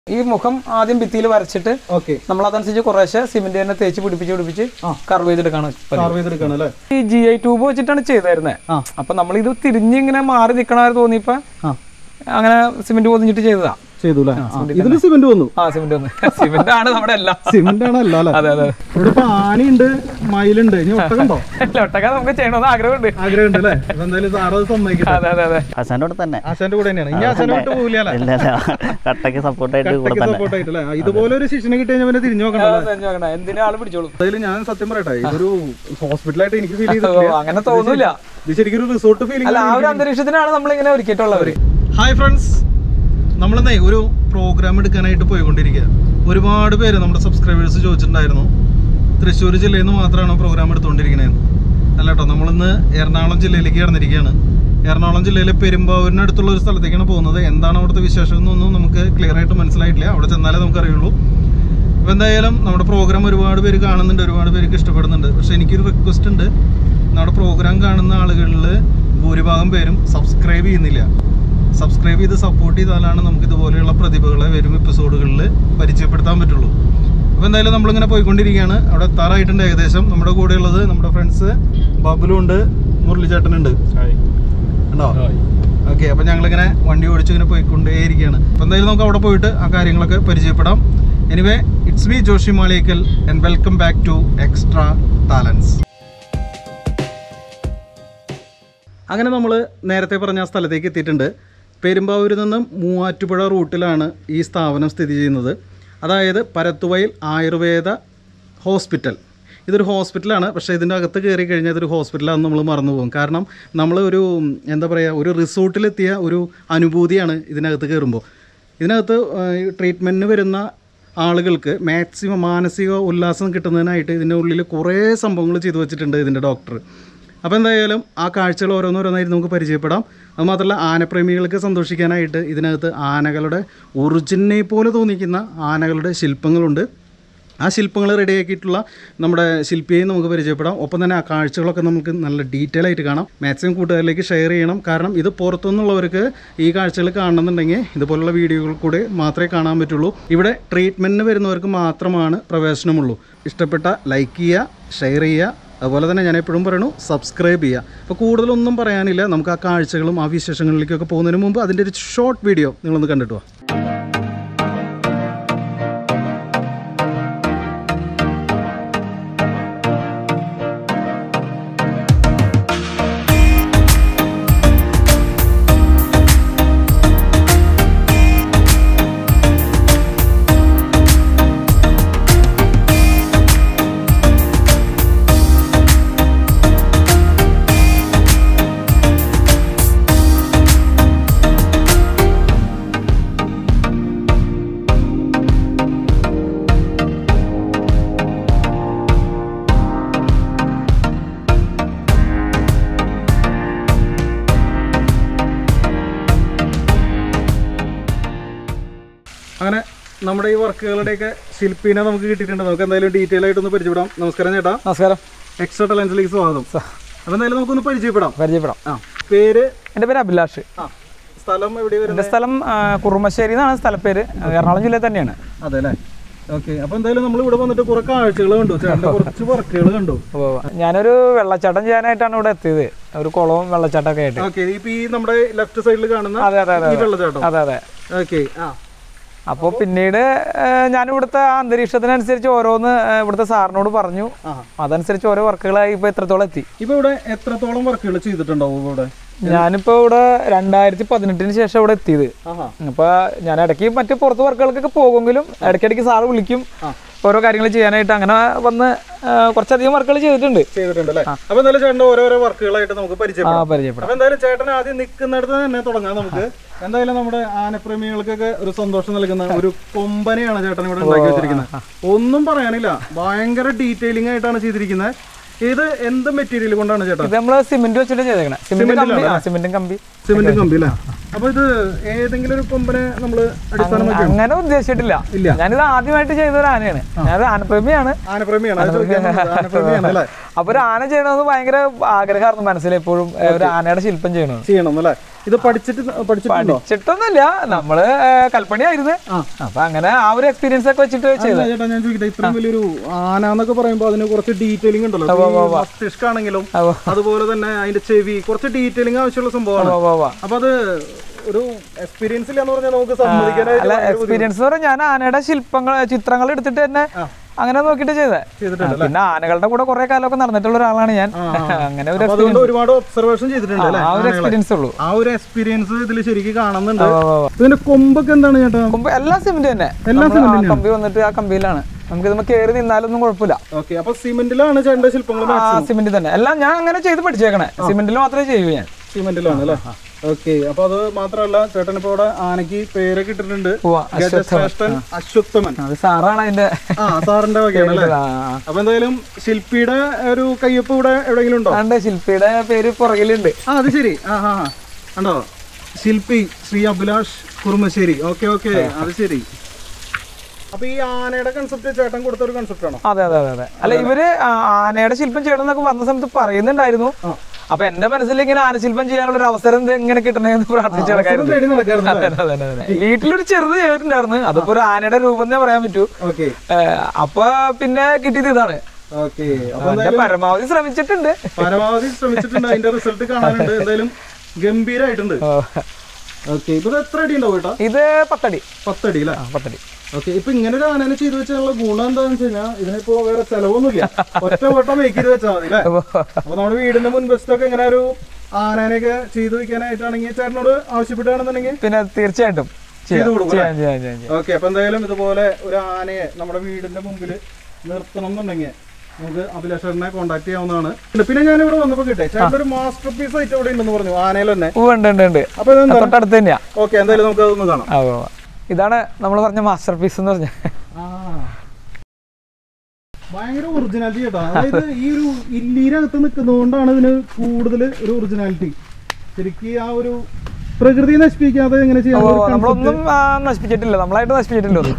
ഈ മുഖം ആദ്യം ഭിത്തിയിൽ വരച്ചിട്ട് ഓക്കെ നമ്മൾ അതനുസരിച്ച് കുറേശ്ശെ സിമെന്റ് തന്നെ തേച്ച് പിടിപ്പിച്ച് പിടിപ്പിച്ച് കർവ് ചെയ്തെടുക്കാണ് പരിപാടി. കാർവ് ചെയ്തെടുക്കണം അല്ലേ ഈ ജി ഐ ട്യൂബ് വെച്ചിട്ടാണ് ചെയ്തായിരുന്നത് ആ. അപ്പൊ നമ്മൾ ഇത് തിരിഞ്ഞിങ്ങനെ മാറി നിൽക്കണമാര് തോന്നിയപ്പോ ആ അങ്ങനെ സിമെന്റ് പൊതിഞ്ഞിട്ട് ചെയ്തതാ ചെയ്തു അല്ലേ ഇതിന് സിമെന്റ് വന്നു ആ സിമെന്റ് ഒന്ന് സിമെന്റ് ആണ് നമ്മുടെ എല്ലാം സിമെന്റ് ആണ് അല്ല അല്ലേ അതെ അതെ ഇവിടെ ഇപ്പൊ ആനയുണ്ട് മയിലുണ്ട് ഇനി ഒട്ടകണ്ടോ ഒട്ടൊക്കെ നമുക്ക് ചെയ്യണമെന്ന് ആഗ്രഹമുണ്ട് ആഗ്രഹമുണ്ട് അല്ലേ അപ്പൊ എന്തായാലും സാറ് അത് സമ്മതിക്കട്ടെ അതെ അതെ അതെ ഹസാൻ്റെ കൂടെ തന്നെ ആശാന്റെ കൂടെ തന്നെയാണ് ഇനി ആശാനെ വിട്ട് പോകില്ല അല്ലേ ഇല്ല ഇല്ല കട്ടയ്ക്ക് സപ്പോർട്ടായിട്ട് കൂടെ തന്നെ സപ്പോർട്ട് ആയിട്ടല്ലേ ആ, ഇതുപോലെ ഒരു ശിക്ഷണ കിട്ടി കഴിഞ്ഞാൽ പിന്നെ തിരിഞ്ഞു നോക്കണ്ട അതെ, നോക്കണേ. എന്തിനും ആള് പിടിച്ചോളും എന്തായാലും ഞാൻ സത്യം പറയട്ടെ ഇതൊരു ഹോസ്പിറ്റലായിട്ട് എനിക്ക് ഫീൽ ഓ, ചെയ്തിട്ടില്ല അങ്ങനെ തോന്നില്ല ഇത് ശരിക്കും ഒരു റിസോർട്ട് ഫീലിംഗ് അല്ല ആ ഒരു അന്തരീക്ഷത്തിനാണ് നമ്മൾ ഇങ്ങനെ ഒരുക്കിയിട്ടുള്ളവര് ഹായ് ഫ്രണ്ട്സ് നമ്മളെന്നേ ഒരു പ്രോഗ്രാം എടുക്കാനായിട്ട് പോയിക്കൊണ്ടിരിക്കുക ഒരുപാട് പേര് നമ്മുടെ സബ്സ്ക്രൈബേഴ്സ് ചോദിച്ചിട്ടുണ്ടായിരുന്നു തൃശ്ശൂർ ജില്ലയിൽ നിന്ന് മാത്രമാണ് പ്രോഗ്രാം എടുത്തുകൊണ്ടിരിക്കണേന്ന് അല്ല കേട്ടോ നമ്മളിന്ന് എറണാകുളം ജില്ലയിലേക്ക് കടന്നിരിക്കുകയാണ് എറണാകുളം ജില്ലയിലെ പെരുമ്പാവൂരിനടുത്തുള്ള ഒരു സ്ഥലത്തേക്കാണ് പോകുന്നത് എന്താണ് അവിടുത്തെ വിശേഷം എന്നൊന്നും നമുക്ക് ക്ലിയർ ആയിട്ട് മനസ്സിലായിട്ടില്ല അവിടെ ചെന്നാലേ നമുക്കറിയുള്ളൂ അപ്പോൾ എന്തായാലും നമ്മുടെ പ്രോഗ്രാം ഒരുപാട് പേര് കാണുന്നുണ്ട് ഒരുപാട് പേർക്ക് ഇഷ്ടപ്പെടുന്നുണ്ട് പക്ഷേ എനിക്കൊരു റിക്വസ്റ്റ് ഉണ്ട് നമ്മുടെ പ്രോഗ്രാം കാണുന്ന ആളുകളിൽ ഭൂരിഭാഗം പേരും സബ്സ്ക്രൈബ് ചെയ്യുന്നില്ല സബ്സ്ക്രൈബ് ചെയ്ത് സപ്പോർട്ട് ചെയ്താലാണ് നമുക്ക് ഇതുപോലെയുള്ള പ്രതിഭകളെ വരും എപ്പിസോഡുകളിൽ പരിചയപ്പെടുത്താൻ പറ്റുള്ളൂ അപ്പോൾ എന്തായാലും നമ്മളിങ്ങനെ പോയിക്കൊണ്ടിരിക്കുകയാണ് അവിടെ എത്താറായിട്ടുണ്ട് ഏകദേശം നമ്മുടെ കൂടെയുള്ളത് നമ്മുടെ ഫ്രണ്ട്സ് ബബുലും ഉണ്ട് മുരളിച്ചേട്ടനുണ്ട് ഉണ്ടോ ഓക്കെ അപ്പോൾ ഞങ്ങളിങ്ങനെ വണ്ടി ഓടിച്ച് ഇങ്ങനെ പോയിക്കൊണ്ടേയിരിക്കുകയാണ് അപ്പോൾ എന്തായാലും നമുക്ക് അവിടെ പോയിട്ട് ആ കാര്യങ്ങളൊക്കെ പരിചയപ്പെടാം anyway it's me Joshi Maliyekkal and welcome back to extra talents അങ്ങനെ നമ്മൾ നേരത്തെ പറഞ്ഞ ആ സ്ഥലത്തേക്ക് എത്തിയിട്ടുണ്ട് പെരുമ്പാവൂരിൽ നിന്ന് മൂവാറ്റുപുഴ റൂട്ടിലാണ് ഈ സ്ഥാപനം സ്ഥിതി ചെയ്യുന്നത് അതായത് പരത്തുവയൽ ആയുർവേദ ഹോസ്പിറ്റൽ ഇതൊരു ഹോസ്പിറ്റലാണ് പക്ഷേ ഇതിൻ്റെ അകത്ത് കയറി കഴിഞ്ഞാൽ ഇതൊരു ഹോസ്പിറ്റലാണെന്ന് നമ്മൾ മറന്നു പോകും കാരണം നമ്മൾ ഒരു എന്താ പറയുക ഒരു റിസോർട്ടിലെത്തിയ ഒരു അനുഭൂതിയാണ് ഇതിനകത്ത് കയറുമ്പോൾ ഇതിനകത്ത് ട്രീറ്റ്മെൻറ്റിന് വരുന്ന ആളുകൾക്ക് മാക്സിമം മാനസിക ഉല്ലാസം കിട്ടുന്നതിനായിട്ട് ഇതിൻ്റെ ഉള്ളിൽ കുറേ സംഭവങ്ങൾ ചെയ്തു വെച്ചിട്ടുണ്ട് ഇതിൻ്റെ ഡോക്ടർ അപ്പോൾ എന്തായാലും ആ കാഴ്ചകൾ ഓരോന്നോരോന്നായിട്ട് നമുക്ക് പരിചയപ്പെടാം അത് മാത്രമല്ല ആനപ്രേമികൾക്ക് സന്തോഷിക്കാനായിട്ട് ഇതിനകത്ത് ആനകളുടെ ഒറിജിനെ പോലെ തോന്നിക്കുന്ന ആനകളുടെ ശില്പങ്ങളുണ്ട് ആ ശില്പങ്ങൾ റെഡിയാക്കിയിട്ടുള്ള നമ്മുടെ ശില്പിയെയും നമുക്ക് പരിചയപ്പെടാം ഒപ്പം തന്നെ ആ കാഴ്ചകളൊക്കെ നമുക്ക് നല്ല ഡീറ്റെയിൽ ആയിട്ട് കാണാം മാക്സിമം കൂട്ടുകാരിലേക്ക് ഷെയർ ചെയ്യണം കാരണം ഇത് പുറത്തുനിന്നുള്ളവർക്ക് ഈ കാഴ്ചകൾ കാണണമെന്നുണ്ടെങ്കിൽ ഇതുപോലുള്ള വീഡിയോകൾ കൂടെ മാത്രമേ കാണാൻ പറ്റുള്ളൂ ഇവിടെ ട്രീറ്റ്മെൻറ്റിന് വരുന്നവർക്ക് മാത്രമാണ് പ്രവേശനമുള്ളൂ ഇഷ്ടപ്പെട്ട ലൈക്ക് ചെയ്യുക ഷെയർ ചെയ്യുക അതുപോലെ തന്നെ ഞാൻ എപ്പോഴും പറയണു സബ്സ്ക്രൈബ് ചെയ്യുക അപ്പോൾ കൂടുതലൊന്നും പറയാനില്ല നമുക്ക് ആ കാഴ്ചകളും ആ വിശേഷങ്ങളിലേക്കൊക്കെ പോകുന്നതിന് മുമ്പ് അതിൻ്റെ ഒരു ഷോർട്ട് വീഡിയോ നിങ്ങളൊന്ന് കണ്ടിട്ട് വാ അങ്ങനെ നമ്മുടെ ഈ വർക്കുകളുടെയൊക്കെ ശില്പീനെ നമുക്ക് കിട്ടിയിട്ടുണ്ട് നമുക്ക് എന്തായാലും ഡീറ്റെയിൽ ആയിട്ടൊന്ന് പരിചയപ്പെടാം നമസ്കാരം ചേട്ടാ നമസ്കാരം എക്സ്ട്രാ ടാലൻസിലേക്ക് സ്വാഗതം അപ്പോൾ എന്തായാലും നമുക്കൊന്ന് പരിചയപ്പെടാം പരിചയപ്പെടാം ആ പേര് എൻ്റെ പേര് അഭിലാഷ് ആ സ്ഥലം എവിടെ വരുന്നത് എൻ്റെ സ്ഥലം ആ, കുറുമശ്ശേരി എന്നാണ് സ്ഥലപ്പേര് എറണാകുളം ജില്ലയിൽ തന്നെയാണ് അതെ അല്ലേ ഓക്കെ അപ്പോൾ എന്തായാലും നമ്മൾ ഇവിടെ വന്നിട്ട് കുറെ കാഴ്ചകൾ കണ്ടു ചേട്ടൻ്റെ കുറച്ച് വർക്കുകൾ കണ്ടു ഉവ്വ് ഉവ്വ്. ഞാനൊരു വെള്ളച്ചാട്ടം ചെയ്യാനായിട്ടാണ് ഇവിടെ എത്തിയത് ഒരു കുളവും വെള്ളച്ചാട്ടമൊക്കെ ആയിട്ട് ഓക്കെ ഇപ്പൊ ഈ നമ്മുടെ ലെഫ്റ്റ് സൈഡിൽ കാണുന്ന അതെ അതെ അതെ ഈ വെള്ളച്ചാട്ടം അതെ അതെ ഓക്കെ ആ അപ്പോൾ പിന്നീട് ഏഹ്, ഞാൻ ഇവിടുത്തെ അന്തരീക്ഷത്തിനനുസരിച്ച് ഓരോന്ന് ഏഹ്, ഇവിടുത്തെ സാറിനോട് പറഞ്ഞു ആഹാ. അതനുസരിച്ച് ഓരോ വർക്കുകളായി ഇപ്പോൾ എത്രത്തോളം എത്തി ഇപ്പൊ ഇവിടെ എത്രത്തോളം വർക്കുകൾ ചെയ്തിട്ടുണ്ടാവും ഇവിടെ ഞാനിപ്പോൾ ഇവിടെ രണ്ടായിരത്തി പതിനെട്ടിന് ശേഷം ഇവിടെ എത്തിയത് ആഹാ അപ്പോൾ ഞാൻ ഇടയ്ക്ക് മറ്റു പുറത്ത് വർക്കുകൾക്കൊക്കെ പോകുമെങ്കിലും ഇടയ്ക്കിടയ്ക്ക് സാറ് വിളിക്കും ഓരോ കാര്യങ്ങൾ ചെയ്യാനായിട്ട് അങ്ങനെ വന്ന് ഏഹ്, കുറച്ചധികം വർക്കുകൾ ചെയ്തിട്ടുണ്ട് ചെയ്തിട്ടുണ്ട് അല്ലേ അപ്പൊ എന്തായാലും ചേട്ടൻ്റെ ഓരോരോ വർക്കുകളായിട്ട് നമുക്ക് ആ പരിചയപ്പെടാം പരിചയപ്പെടാം അപ്പൊ എന്തായാലും ചേട്ടൻ ആദ്യം നിൽക്കുന്നിടത്ത് തന്നെ തുടങ്ങാം നമുക്ക് എന്തായാലും നമ്മുടെ ആനപ്രേമികൾക്കൊക്കെ ഒരു സന്തോഷം നൽകുന്ന ഒരു കൊമ്പനെയാണ് ചേട്ടൻ ഇവിടെ ഉണ്ടാക്കി വെച്ചിരിക്കുന്നത് ഒന്നും പറയാനില്ല ഭയങ്കര ഡീറ്റെയിലിംഗ് ആയിട്ടാണ് ചെയ്തിരിക്കുന്നത് ഇത് എന്ത് മെറ്റീരിയൽ കൊണ്ടാണ് ചേട്ടാ ഇത് നമ്മൾ സിമെന്റ് വെച്ചിട്ട് ചെയ്തേക്കണേ സിമെന്റ് കമ്പി ആ സിമെന്റും കമ്പി സിമെന്റ് കമ്പി അല്ലേ അപ്പൊ ഇത് ഏതെങ്കിലും ഒരു കൊമ്പനെ നമ്മള് അടിസ്ഥാനമാക്കി അങ്ങനെ ഉദ്ദേശിച്ചിട്ടില്ല ഇല്ല. ഞാനിത് ആദ്യമായിട്ട് ചെയ്ത ഒരു ആനയാണ് ഞാനത് ആനപ്രേമിയാണ് ആനപ്രേമിയാണ് അത് ചോദിക്കാൻ വന്നത്. ആനപ്രേമിയാണ് അല്ലേ അപ്പൊ ഒരു ആന ചെയ്യണമെന്ന് ഭയങ്കര ആഗ്രഹമായിരുന്നു മനസ്സിൽ എപ്പോഴും ഏ, ഒരു ആനയുടെ ശില്പം ചെയ്യണമെന്ന് ചെയ്യണം അല്ലേ ഇത് പഠിച്ചിട്ട് പഠിച്ചിട്ടുണ്ടോ പഠിച്ചിട്ടൊന്നുമില്ല നമ്മള് കൽപ്പണിയായിരുന്നു അപ്പൊ അങ്ങനെ ആ ഒരു എക്സ്പീരിയൻസ് ഒക്കെ വെച്ചിട്ട് ചെയ്ത അല്ല ചേട്ടാ ഞാൻ ചോദിക്കട്ടെ ഇത്രയും വലിയൊരു ആന എന്നൊക്കെ പറയുമ്പോൾ അതിന് കുറച്ച് ഡീറ്റെയിലിംഗ് ഉണ്ടല്ലോ ഈ മസ്തിഷ്കാണെങ്കിലും ഉവ്വ്. അതുപോലെ തന്നെ അതിന്റെ ചെവി കുറച്ച് ഡീറ്റെയിലിംഗ് ആവശ്യമുള്ള സംഭവമാണ് അപ്പൊ അത് ഒരു എക്സ്പീരിയൻസ് ഇല്ലാന്ന് പറഞ്ഞാൽ നമുക്ക് സമ്മതിക്കാനായിട്ട് അല്ല എക്സ്പീരിയൻസ് എന്ന് പറഞ്ഞാൽ ഞാൻ ആനയുടെ ശില്പങ്ങൾ ചിത്രങ്ങൾ എടുത്തിട്ട് തന്നെ അങ്ങനെ നോക്കിയിട്ട് ചെയ്തത് ചെയ്തിട്ടുണ്ട് പിന്നെ ആനകളുടെ കൂടെ കുറെ കാലമൊക്കെ നടന്നിട്ടുള്ള ഒരാളാണ് ഞാൻ അങ്ങനെ ഒരു അപ്പൊ അതുകൊണ്ട് ഒരുപാട് ഒബ്സർവേഷൻ ചെയ്തിട്ടുണ്ട് അല്ലേ ആ ഒരു എക്സ്പീരിയൻസ് ഉള്ളൂ ആ ഒരു എക്സ്പീരിയൻസ് ഇതിൽ ശരിക്കും കാണുന്നുണ്ട് ഇതിന്റെ കൊമ്പൊക്കെ എന്താണ് ചേട്ടാ മുമ്പ് എല്ലാ സിമെന്റ് തന്നെ എല്ലാ നമ്മള് ആ കമ്പി വന്നിട്ട് ആ കമ്പിയിലാണ് നമുക്ക് ഇതുമ്മ കയറി നിന്നാലൊന്നും കുഴപ്പമില്ല ഓക്കെ അപ്പൊ സിമെന്റിലാണ് ചേട്ടന്റെ ശില്പങ്ങൾ ആ സിമെന്റ് തന്നെ എല്ലാം ഞാൻ അങ്ങനെ ചെയ്ത് പഠിച്ചേക്കണേ സിമെന്റിൽ മാത്രമേ ചെയ്യൂ ഞാൻ സിമെന്റിലാണ് അല്ലേ ഓക്കെ അപ്പൊ അത് മാത്രമല്ല ചേട്ടൻ ഇപ്പൊ ഇവിടെ ആനയ്ക്ക് പേരൊക്കെ ഇട്ടിട്ടുണ്ട് ഉവ്വ, ഗജശ്രേഷ്ഠൻ അശ്വത്ഥമൻ അത് സാറാണ് അതിന്റെ ആ സാറിന്റെ വകയാണ് അല്ലേ ആ, അപ്പൊ എന്തായാലും ശില്പിയുടെ ഒരു കയ്യൊപ്പ് ഇവിടെ എവിടെയെങ്കിലും ഉണ്ടോ ആണ്ട് ശില്പിയുടെ പേര് പുറകിലുണ്ട് ആ അത് ശരി ആ ആ ആ. കണ്ടോ ശില്പി ശ്രീ അഭിലാഷ് കുറുമശ്ശേരി ഓക്കെ ഓക്കെ അത് ശരി അപ്പൊ ഈ ആനയുടെ കൺസെപ്റ്റ് ചേട്ടൻ കൊടുത്ത ഒരു കൺസെപ്റ്റ് ആണോ അതെ അതെ അതെ അതെ അല്ല ഇവര് ആ, ആനയുടെ ശില്പം ചെയ്യണം എന്നൊക്കെ വന്ന സമയത്ത് പറയുന്നുണ്ടായിരുന്നു അപ്പൊ എന്റെ മനസ്സിൽ ഇങ്ങനെ ആനശില്പം ചെയ്യാനുള്ള ഒരു അവസരം ഇത് എങ്ങനെ കിട്ടണേന്ന് പ്രാർത്ഥിച്ചു നടക്കായിരുന്നു തേടി നടക്കാറുണ്ട് അതെ, അതെ, അതെ, അതെ. വീട്ടിലൊരു ചെറുത് ചെയ്തിട്ടുണ്ടായിരുന്നു അതിപ്പോ ഒരു ആനയുടെ രൂപം എന്നേ പറയാൻ പറ്റൂ ഓക്കെ ഏഹ്, അപ്പൊ പിന്നെ കിട്ടിയത് ഇതാണ് ഓക്കെ അപ്പൊ എന്റെ പരമാവധി ശ്രമിച്ചിട്ടുണ്ട് പരമാവധി ശ്രമിച്ചിട്ടുണ്ട് അതിന്റെ റിസൾട്ട് കാണാനുണ്ട് എന്തായാലും ഗംഭീരായിട്ടുണ്ട് ഓക്കെ ഇപ്പൊ ഇത് എത്ര അടി ഉണ്ടാവും കേട്ടോ ഇത് പത്തടി പത്തടി അല്ലേ ആ, പത്തടി ഓക്കെ ഇപ്പൊ ഇങ്ങനെ ഒരു ആനനെ ചെയ്തു വെച്ചാലുള്ള ഗുണം എന്താണെന്ന് വെച്ച് കഴിഞ്ഞാൽ ഇതിനിപ്പോ വേറെ ചെലവൊന്നുമില്ല ഒറ്റ വട്ടം മേക്ക് ചെയ്ത് വെച്ചാൽ മതി അല്ലേ അപ്പൊ നമ്മുടെ വീടിന്റെ മുൻവശത്തൊക്കെ ഇങ്ങനെ ഒരു ആനേനെയൊക്കെ ചെയ്തു വെക്കാനായിട്ടാണെങ്കിൽ ചേട്ടനോട് ആവശ്യപ്പെട്ടാണെന്നുണ്ടെങ്കിൽ പിന്നെ തീർച്ചയായിട്ടും ചെയ്യാം ചെയ്തു കൊടുക്കും ചെയ്യാം ചെയ്യാം ചെയ്യാം ചെയ്യാം. ഓക്കെ അപ്പൊ എന്തായാലും ഇതുപോലെ ഒരു ആനയെ നമ്മുടെ വീടിന്റെ മുമ്പിൽ നിർത്തണം എന്നുണ്ടെങ്കിൽ നമുക്ക് അഭിലാഷനെ കോൺടാക്ട് ചെയ്യാവുന്നതാണ് പിന്നെ ഞാൻ ഇവിടെ വന്നപ്പോ കിട്ടെ ചേട്ടൻ ഒരു മാസ്റ്റർ പീസ് ആയിട്ട് ഇവിടെ ഉണ്ടെന്ന് പറഞ്ഞു ആനയിൽ തന്നെ ഉവ്വ് ഉണ്ട് ഉണ്ട് ഉണ്ട് അപ്പൊ ഇതെന്താ തൊട്ടടുത്ത് തന്നെയാ ഓക്കെ എന്തായാലും നമുക്ക് അതൊന്ന് കാണാം ആ, ഉവ്വ് ഉവ്വ്. ഇതാണ് നമ്മൾ പറഞ്ഞ മാസ്റ്റർ പീസ് എന്ന് പറഞ്ഞ ആ. ഭയങ്കര ഒറിജിനാലിറ്റി കേട്ടോ അതായത് ഈ ഒരു ഇല്ലീരകത്ത് നിൽക്കുന്നതുകൊണ്ടാണ് ഇതിന് കൂടുതൽ ഒരു ഒറിജിനാലിറ്റി ശരിക്കും ആ ഒരു പ്രകൃതി നശിപ്പിക്കാതെ എങ്ങനെ ചെയ്യാൻ ഓ, നമ്മളൊന്നും ആ, നശിപ്പിച്ചിട്ടില്ല നമ്മളായിട്ട് നശിപ്പിച്ചിട്ടില്ല ഒന്നും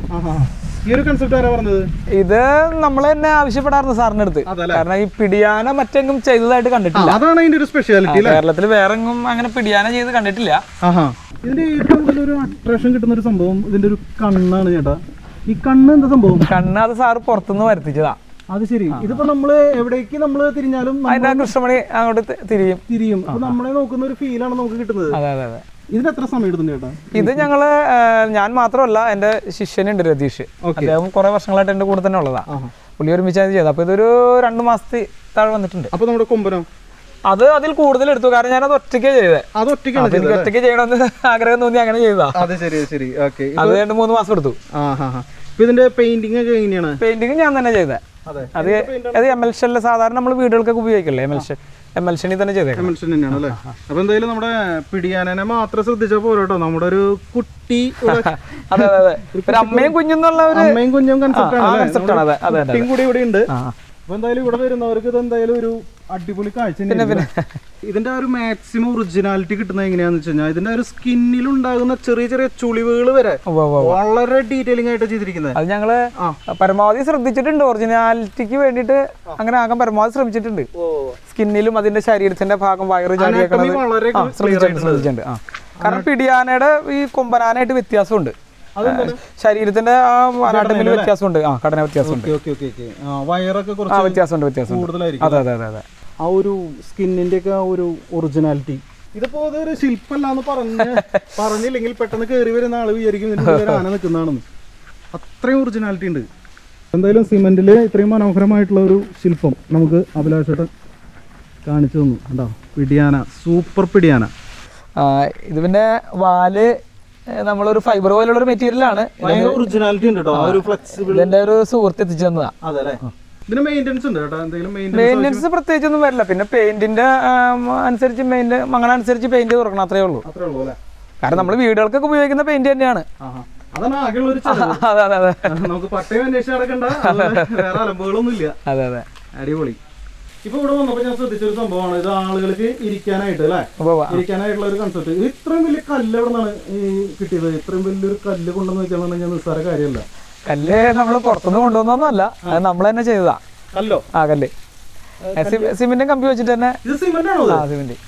ഈ ഒരു കൺസെപ്റ്റ് ആരാ പറഞ്ഞത് ഇത് നമ്മൾ തന്നെ ആവശ്യപ്പെടാറുണ്ട് സാറിന്റെ അടുത്ത് അതല്ലേ? കാരണം ഈ പിടിയാന മറ്റെങ്കും ചെയ്തതായിട്ട് ആ, കണ്ടിട്ടില്ല അതാണ് അതിന്റെ ഒരു സ്പെഷ്യാലിറ്റി അല്ലേ കേരളത്തിൽ വേറെ എങ്ങും അങ്ങനെ പിടിയാന ചെയ്ത് കണ്ടിട്ടില്ല ആഹാ ഇതിന്റെ ഏറ്റവും കൂടുതൽ ഒരു അട്രാക്ഷൻ കിട്ടുന്ന ഒരു സംഭവം ഇതിന്റെ ഒരു കണ്ണാണ് ചേട്ടാ ഈ കണ്ണ് എന്താ സംഭവം കണ്ണ് അത് സാറ് പുറത്തുനിന്ന് വരുത്തിച്ചതാ അത് ശരി ഇതിപ്പോ നമ്മള് എവിടേക്ക് നമ്മള് തിരിഞ്ഞാലും നമ്മ- അതിന്റെ ആ കൃഷ്ണമണി അങ്ങോട്ട് തി- തിരിയും തിരിയും അപ്പൊ നമ്മളെ നോക്കുന്ന ഒരു ഫീലാണ് നമുക്ക് കിട്ടുന്നത് അതെ അതെ അതെ ഇതിന് എത്ര സമയം എടുക്കുന്നു ചേട്ടാ ഇത് ഞങ്ങള് ആ, ഞാൻ മാത്രമല്ല എന്റെ ശിഷ്യനുണ്ട് രതീഷ് അദ്ദേഹം കുറെ വർഷങ്ങളായിട്ട് എന്റെ കൂടെ തന്നെ ഉള്ളതാ ആഹാ. പുള്ളി ഒരുമിച്ചാണ് ചെയ്തത് അപ്പൊ ഇതൊരു രണ്ട് മാസത്തിൽ താഴെ വന്നിട്ടുണ്ട് അപ്പൊ നമ്മുടെ കൊമ്പനോ അത് അതിൽ കൂടുതൽ എടുത്തു കാരണം ഞാനത് ഒറ്റയ്ക്ക് ചെയ്തത് അത് ഒറ്റയ്ക്കാണ് അപ്പൊ എനിക്ക് ഒറ്റയ്ക്ക് ചെയ്യണമെന്ന് ആഗ്രഹം തോന്നി അങ്ങനെ ചെയ്തതാ അതെ ശരി ശരി ഓക്കെ അത് രണ്ട് മൂന്ന് മാസം എടുത്തു ആ ഹാ ഹാ ഇപ്പൊ ഇതിന്റെ പെയിന്റിംഗ് ഒക്കെ എങ്ങനെയാണ് പെയിന്റിങ് ഞാൻ തന്നെ ചെയ്തത് അതെ അത് അത് എമൽഷനിൽ സാധാരണ നമ്മൾ വീടുകൾക്കൊക്കെ ഉപയോഗിക്കില്ലേ എമൽഷൻ എമൽഷനിൽ തന്നെ ചെയ്തേക്കാം മെൻഷൻ തന്നെയാണ് അല്ലേ അപ്പൊ എന്തായാലും നമ്മുടെ പിടിയാനനെ മാത്രം ശ്രദ്ധിച്ചാൽ പോരാട്ടോ നമ്മുടെ ഒരു കുട്ടി ഇവിടെ അതെ അതെ അതെ ഒരു അമ്മയും കുഞ്ഞെന്നുള്ള ഒരു അമ്മയും കുഞ്ഞും കൺസെപ്റ്റ് ആ, ആണ് അല്ലേ? concept ആണ്, അതെ, അതെ, നമ്മുടെ കുട്ടിയും കൂടി ഇവിടെ ഉണ്ട് ആ. അപ്പൊ എന്തായാലും ഇവിടെ വരുന്നവർക്ക് ഇത് എന്തായാലും ഒരു അടിപൊളി കാഴ്ച തന്നെയായിരിക്കും അല്ലേ? ഇതിന്റെ ആ ഒരു മാക്സിമം ഒറിജിനാലിറ്റി കിട്ടുന്നത് എങ്ങനെയാന്ന് വെച്ച് കഴിഞ്ഞാൽ ഇതിന്റെ ആ ഒരു സ്കിന്നിൽ ഉണ്ടാകുന്ന ചെറിയ ചെറിയ ചുളിവുകൾ വരെ ഉവ്വ് ഉവ്വ്. വളരെ ഡീറ്റെയിലിംഗ് ആയിട്ട് ചെയ്തിരിക്കുന്നത് അത് ഞങ്ങള് പരമാവധി ശ്രദ്ധിച്ചിട്ടുണ്ട് ഒറിജിനാലിറ്റിക്ക് വേണ്ടിയിട്ട് അങ്ങനെ ആകാൻ പരമാവധി ശ്രമിച്ചിട്ടുണ്ട് സ്കിന്നിലും അതിന്റെ ശരീരത്തിന്റെ ഭാഗം വയറ് ചാടിയേക്കണത് Anatomy വളരെ ആ, ശ്രദ്ധിച്ചിട്ടുണ്ട് ശ്രദ്ധിച്ചിട്ടുണ്ട് ആ കാരണം പിടിയാനയുടെ ഈ കൊമ്പനാനായിട്ട് വ്യത്യാസമുണ്ട് ശരീരത്തിന്റെ ആ അനാട്ടമിൽ വ്യത്യാസമുണ്ട് ആ ഘടന വ്യത്യാസമുണ്ട് ഓക്കെ ഓക്കെ ഓക്കെ ആ വയറൊക്കെ ആ കുറച്ച് വ്യത്യാസമുണ്ട് വ്യത്യാസമുണ്ട് കൂടുതലായിരിക്കും അതെ അതെ അതെ അതെ ആ ഒരു സ്കിന്നിന്റെ ഒക്കെ ആ ഒരു ഒറിജിനാലിറ്റി ഇതിപ്പോ അതൊരു ശില്പല്ലാന്ന് പറഞ്ഞ് പറഞ്ഞില്ലെങ്കിൽ പെട്ടെന്ന് കയറി വരുന്ന ആള് വിചാരിക്കും ഇതിന്റെ ഉള്ളിൽ ഒരു ആന നിൽക്കുന്നതാണെന്ന് അത്രയും ഒറിജിനാലിറ്റി ഉണ്ട് എന്തായാലും സിമെന്റില് ഇത്രയും മനോഹരമായിട്ടുള്ള ഒരു ശില്പം നമുക്ക് അഭിലാഷേട്ടൻ കാണിച്ചു തന്നു കണ്ടോ പിടിയാന സൂപ്പർ പിടിയാന ആ, ഇത് പിന്നെ വാല് ഏ, നമ്മളൊരു ഫൈബർ പോലുള്ള ഒരു മെറ്റീരിയലാണ് ഭയങ്കര ഒറിജിനാലിറ്റി ഉണ്ട് കേട്ടോ ആ ഒരു ഫ്ലെക്സിബിൾ ഇതിന്റെ ഒരു സുഹൃത്ത് എത്തിച്ചു തന്നതാ അതെ അല്ലേ ഇതിന് മെയിൻ്റെനൻസ് ഉണ്ട് കേട്ടോ എന്തെങ്കിലും മെയിൻ്റെനൻസ് മെയിൻ്റെനൻസ് പ്രത്യേകിച്ചൊന്നും വരില്ല പിന്നെ പെയിന്റിന്റെ അനുസരിച്ച് മെയിൻ്റെ അങ്ങനെ അനുസരിച്ച് പെയിന്റ് തുറക്കണം അത്രേ ഉള്ളൂ അത്രേ ഉള്ളൂ അല്ലേ കാരണം നമ്മൾ വീടുകൾക്കൊക്കെ ഉപയോഗിക്കുന്ന പെയിന്റ് തന്നെയാണ് ആഹാ. അതാണ് ആകെയുള്ള ഒരു ചെലവ്. അതെ അതെ അതെ നമുക്ക് പട്ടയം അന്വേഷിച്ച് നടക്കണ്ട അതുപോലെ വേറെ അലമ്പുകളൊന്നും ഇല്ല അതെ അതെ അടിപൊളി ഇപ്പൊ ഇവിടെ വന്നപ്പോ ഞാൻ ശ്രദ്ധിച്ച ഒരു സംഭവമാണ് ഇത് ആളുകൾക്ക് ഇരിക്കാനായിട്ട് അല്ലെ ഉവ്വ് ഉവ്വ്. ഇരിക്കാനായിട്ടുള്ള ഒരു കൺസെപ്റ്റ് ഇത്രയും വലിയ കല്ല് എവിടെ നിന്നാണ് ഈ കിട്ടിയത് ഇത്രയും വലിയൊരു കല്ല് കൊണ്ടുവന്ന് വെക്കാന്നുണ്ടെങ്കിൽ നിസ്സാര കാര്യമല്ല കല്ല് നമ്മൾ പുറത്തുനിന്ന് കൊണ്ടുവന്നൊന്നുമല്ല അത് നമ്മൾ തന്നെ ചെയ്തതാ കല്ലോ ആ കല്ല് സിമെന്റും കമ്പി വെച്ചിട്ട് തന്നെ ഇത് സിമെന്റ് ആണോ ആ സിമെന്റ്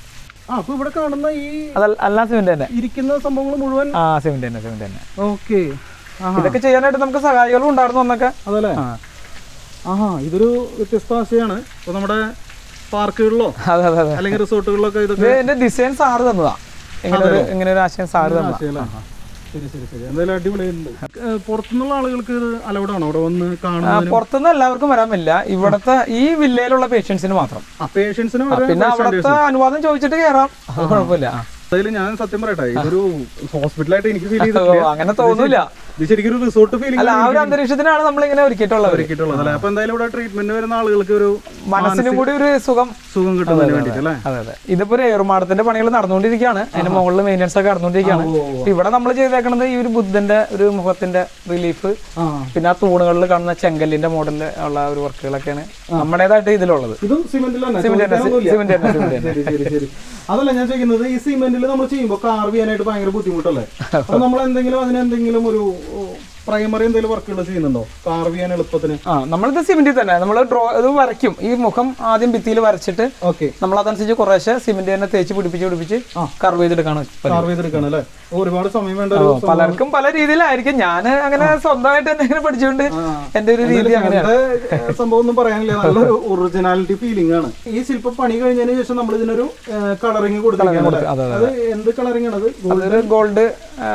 ആ അപ്പൊ ഇവിടെ കാണുന്ന ഈ അതല്ല എല്ലാം സിമെന്റ് തന്നെ ഇരിക്കുന്ന സംഭവങ്ങൾ മുഴുവൻ ആ സിമെന്റ് തന്നെ സിമെന്റ് തന്നെ ഓക്കെ ഇതൊക്കെ ചെയ്യാനായിട്ട് നമുക്ക് സഹായികളും ഉണ്ടായിരുന്നു അന്നൊക്കെ അതല്ലേ ആ. ആഹാ ഇതൊരു വ്യത്യസ്ത ആശയാണ് ഇപ്പൊ നമ്മുടെ പാർക്കുകളിലോ അതെ അതെ അതെ അല്ലെങ്കിൽ റിസോർട്ടുകളിലൊക്കെ ഇത് ഇതൊക്കെ എന്റെ ഡിസൈൻ സാറ് തന്നതാ ഇങ്ങനെ ഒരു ഇങ്ങനെ ഒരു ആശയം സാറ് തന്നതാ ആശയല്ലേ? ശരി ശരി ശരി എന്തായാലും അടിപൊളിയുണ്ട് ഏഹ് പുറത്തുനിന്നുള്ള ആളുകൾക്ക് ഇത് അലൗഡ് ആണോ അവിടെ വന്ന് ആ, കാണുന്നതിന് പുറത്തുനിന്ന് എല്ലാവർക്കും വരാൻ പറ്റില്ല ഇവിടത്തെ ഈ വില്ലയിലുള്ള പേഷ്യൻസിന് മാത്രം ആ പേഷ്യൻസിന് പിന്നെ അവിടുത്തെ അനുവാദം ചോദിച്ചിട്ട് കയറാം അത് കുഴപ്പമില്ല ആ. എന്തായാലും ഞാൻ സത്യം പറയട്ടെ ഇതൊരു ഹോസ്പിറ്റലായിട്ട് എനിക്ക് ഫീൽ ഓ, ചെയ്തിട്ടില്ല അങ്ങനെ തോന്നൂല ഇത് ശരിക്കും ഒരു റിസോർട്ട് ഫീലിംഗ് അല്ല ആ ഒരു അന്തരീക്ഷത്തിനാണ് നമ്മൾ ഇങ്ങനെ ഒരുക്കിയിട്ടുള്ളത് ഒരുക്കിയിട്ടുള്ളത് അല്ലേ അപ്പൊ എന്തായാലും ഇവിടെ ട്രീറ്റ്മെന്റ് വരുന്ന ആളുകൾക്ക് ഒരു മനസ്സിനും കൂടി ഒരു സുഖം സുഖം കിട്ടുന്നതിന് വേണ്ടിട്ട് അല്ലേ അതെ അതെ ഇതിപ്പോ ഒരു ഏറുമാടത്തിന്റെ പണികൾ നടന്നുകൊണ്ടിരിക്കുകയാണ് അതിന്റെ മുകളിൽ മെയിൻ്റെനൻസ് ഒക്കെ നടന്നുകൊണ്ടിരിക്കുകയാണ് ഓ, ഇവിടെ നമ്മൾ ചെയ്തേക്കുന്നത് ഈ ഒരു ബുദ്ധന്റെ ഒരു മുഖത്തിന്റെ റിലീഫ് ആ പിന്നെ ആ തൂണുകളിൽ കാണുന്ന ചെങ്കല്ലിന്റെ മോഡലിൽ ഉള്ള ഒരു വർക്കുകളൊക്കെയാണ് നമ്മുടേതായിട്ട് ഇതിലുള്ളത് ഇതും സിമെന്റിൽ തന്നെ സിമെന്റ് തന്നെ, ചോദിക്കാനൊന്നുമില്ല. സിമെന്റ് തന്നെ, സിമെന്റ് തന്നെ. ശരി ശരി ശരി അതല്ല ഞാൻ ചോദിക്കുന്നത് ഈ സിമെന്റിൽ നമ്മൾ ചെയ്യുമ്പോൾ കാർവ് ചെയ്യാനായിട്ട് ഭയങ്കര ബുദ്ധിമുട്ടല്ലേ അപ്പൊ നമ്മൾ എന്തെങ്കിലും അതിന് എന്തെങ്കിലും ഒരു പ്രൈമറി എന്തെങ്കിലും വർക്കുകൾ ചെയ്യുന്നുണ്ടോ കാർവ് ചെയ്യാൻ എളുപ്പത്തിന് ആ നമ്മളിത് സിമെന്റിൽ തന്നെ നമ്മൾ ഡ്രോ ഇത് വരയ്ക്കും ഈ മുഖം ആദ്യം ഭിത്തിയിൽ വരച്ചിട്ട് ഓക്കെ നമ്മൾ അതനുസരിച്ച് കുറേശ്ശെ സിമെന്റ് തന്നെ തേച്ച് പിടിപ്പിച്ച് പിടിപ്പിച്ച് കർവ് ചെയ്തെടുക്കാണ് പതിവ്. കാർവ് ചെയ്തെടുക്കണം അല്ലേ ഒരുപാട് സമയം വേണ്ട ഒരു പലർക്കും പല രീതിയിലായിരിക്കും ഞാൻ അങ്ങനെ സ്വന്തമായിട്ട് തന്നെ ഇങ്ങനെ പഠിച്ചുകൊണ്ട് എന്റെ ഒരു രീതി എന്തായാലും അങ്ങനെയാണ് അങ്ങനത്തെ, ഏഹ്, സംഭവം ഒന്നും പറയാനില്ല നല്ലൊരു ഒറിജിനാലിറ്റി ഫീലിംഗ് ആണ് ഈ ശില്പം പണി കഴിഞ്ഞതിന് ശേഷം നമ്മൾ ഇതിനൊരു കളറിങ് കൊടുത്തിരിക്കുകയാണ് അതെ, അതെ, അത് എന്ത് കളറിംഗ് ആണ് അത് അതൊരു ഗോൾഡ്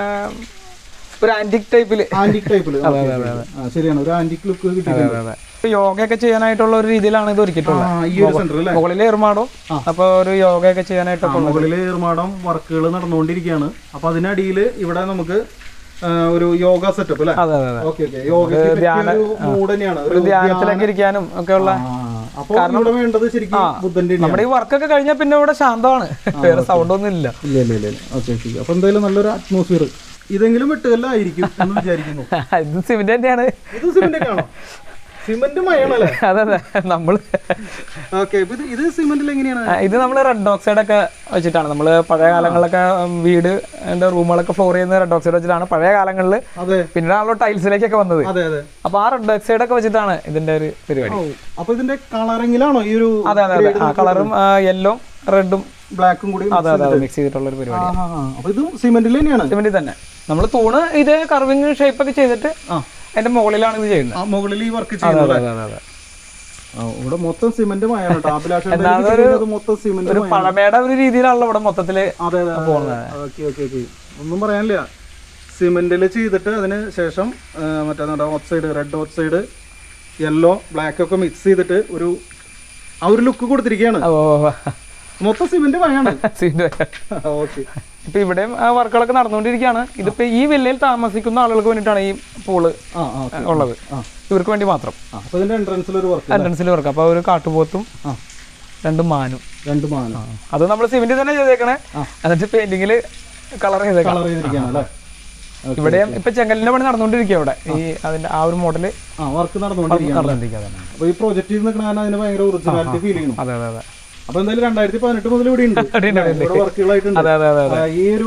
ഒരു ആന്റിക് ടൈപ്പില് ആന്റിക് ടൈപ്പില് ശരിയാണ് ഒരു ആന്റിക് ലുക്ക് കിട്ടിയിട്ടുണ്ട് യോഗയൊക്കെ ചെയ്യാനായിട്ടുള്ള ഒരു രീതിയിലാണ് ഇത് ആ, ഒരുക്കിയിട്ടുള്ളത് ഈ ഒരു സെന്റർ അല്ലേ മുകളിൽ ഏറുമാടും അപ്പൊ ഒരു യോഗയൊക്കെ ചെയ്യാനായിട്ടൊക്കെ ഉള്ളത് മുകളിൽ ഏർമാടം വർക്കുകൾ നടന്നുകൊണ്ടിരിക്കുകയാണ് അപ്പൊ അതിനടിയിൽ ഇവിടെ നമുക്ക് ആ, ഒരു യോഗ സെറ്റപ്പ് അല്ലേ അതെ അതെ അതെ ഓക്കെ ഓക്കെ യോഗയ്ക്ക് പറ്റിയ ഒരു മൂഡ് തന്നെയാണ് ഒരു ധ്യാനത്തിലൊക്കെ ഇരിക്കാനും ഒക്കെ ഉള്ള ആ, അപ്പൊ ഇവിടെ വേണ്ടത് ശരിക്കും ബുദ്ധന്റെ തന്നെയാണ്. നമ്മുടെ ഈ വർക്കൊക്കെ കഴിഞ്ഞാൽ പിന്നെ ഇവിടെ ശാന്തമാണ് വേറെ സൗണ്ട് ഒന്നും ഇല്ല ഇല്ല ഇല്ല ഇല്ല ഓക്കെ ഓക്കെ അപ്പൊ എന്തായാലും നല്ലൊരു അറ്റ്മോസ്ഫിയർ ഇതെങ്കിലും വെട്ടുകല്ലായിരിക്കും എന്ന് വിചാരിക്കുന്നു ഇത് സിമെന്റ് തന്നെയാണ് ഇത് സിമെന്റ് ആണോ സിമെന്റ് മയണല്ലേ അതെ അതെ നമ്മള് ഓക്കെ ഇത് ഇത് സിമെന്റിൽ എങ്ങനെയാണ് ആ, ഇത് നമ്മൾ റെഡ് ഓക്സൈഡ് ഒക്കെ വെച്ചിട്ടാണ് നമ്മൾ പഴയ കാലങ്ങളിലൊക്കെ ഉം, വീട് എൻ്റെ റൂമുകളൊക്കെ ഫ്ലോർ ചെയ്യുന്ന റെഡ് ഓക്സൈഡ് വെച്ചിട്ടാണ് പഴയ കാലങ്ങളിൽ അതെ പിന്നീടാണല്ലോ ടൈൽസിലേക്കൊക്കെ വന്നത് അതെ അതെ അപ്പൊ ആ റെഡ് ഓക്സൈഡ് ഒക്കെ വെച്ചിട്ടാണ് ഇതിന്റെ ഒരു പരിപാടി ഓ, അപ്പൊ ഇതിന്റെ കളറിങ്ങിലാണോ ഈ ഒരു അതെ അതെ അതെ ആ കളറും യെല്ലോ റെഡും ബ്ലാക്കും കൂടി അതെ അതെ മിക്സ് ചെയ്തിട്ടുള്ള ഒരു പരിപാടി ആ, ആ, ആ. അപ്പൊ ഇതും സിമെന്റിൽ തന്നെയാണ് സിമെന്റ് തന്നെ നമ്മൾ തൂണ് ഇതേ കർവിങ് ഷേപ്പ് ഒക്കെ ചെയ്തിട്ട് ആ. അതിന്റെ മുകളിലാണ് ഇത് ചെയ്യുന്നത് ആ മുകളിൽ ഈ വർക്ക് ചെയ്യുന്നത് അതെ അതെ അതെ ആ, ഇവിടെ മൊത്തം സിമെന്റ് മയാണ് കേട്ടോ അഭിലാഷ് മൊത്തം സിമെന്റ് ഒരു പഴമയുടെ ഒരു രീതിയിലാണല്ലോ ഇവിടെ മൊത്തത്തില് അതെ അതെ ഓക്കെ ഓക്കെ ഓക്കെ ഒന്നും പറയാനില്ല സിമെന്റിൽ ചെയ്തിട്ട് അതിന് ശേഷം ആ, മറ്റേ oxide red oxide yellow black ഒക്കെ മിക്സ് ചെയ്തിട്ട് ഒരു ആ ഒരു ലുക്ക് കൊടുത്തിരിക്കുകയാണ് ഓ, ഓ, ഓ. മൊത്തം സിമെന്റ് മയാണ് സിമെന്റ് ഓക്കെ ഇപ്പൊ ഇവിടെയും വർക്കുകളൊക്കെ നടന്നുകൊണ്ടിരിക്കുകയാണ് ഇതിപ്പോ ഈ വില്ലയിൽ താമസിക്കുന്ന ആളുകൾക്ക് വേണ്ടിയിട്ടാണ് ഈ പൂള് ആ ആ okay. ഉള്ളത് ഇവർക്ക് വേണ്ടി മാത്രം ആ, അപ്പൊ ഇതിന്റെ എൻട്രൻസിൽ ഒരു വർക്ക് എൻട്രൻസിൽ വർക്ക് അപ്പൊ ഒരു കാട്ടുപോത്തും ആ രണ്ട് മാനും രണ്ട് മാന അത് നമ്മൾ സിമെന്റ് തന്നെ ചെയ്തേക്കണേ എന്നിട്ട് പെയിന്റിങ്ങിൽ കളർ ചെയ്തേക്കാം കളർ ചെയ്തിരിക്കുകയാണ് അല്ലേ ഇവിടെ ഇപ്പൊ ചെങ്കലിന്റെ പണി നടന്നുകൊണ്ടിരിക്കുക ഇവിടെ ഈ അതിന്റെ ആ ഒരു മോഡല് ആ വർക്ക് നടന്നുകൊണ്ടിരിക്കുകയാണ് നടന്നുകൊണ്ടിരിക്കുക അതന്നെ. അപ്പൊ ഈ പ്രൊജക്റ്റിൽ നിൽക്കണ കാരണം അതിന് ഭയങ്കര ഒറിജിനാലിറ്റി ഫീൽ ചെയ്യുന്നു അതെ അതെ അതെ അപ്പൊ എന്തായാലും രണ്ടായിരത്തി പതിനെട്ട് മുതൽ ഇവിടെ ഉണ്ട് ഉണ്ട്, ഉണ്ട്. ഇവിടെ വർക്കുകളായിട്ടുണ്ട് അതെ അതെ അതെ അതെ ആ, ഈ ഒരു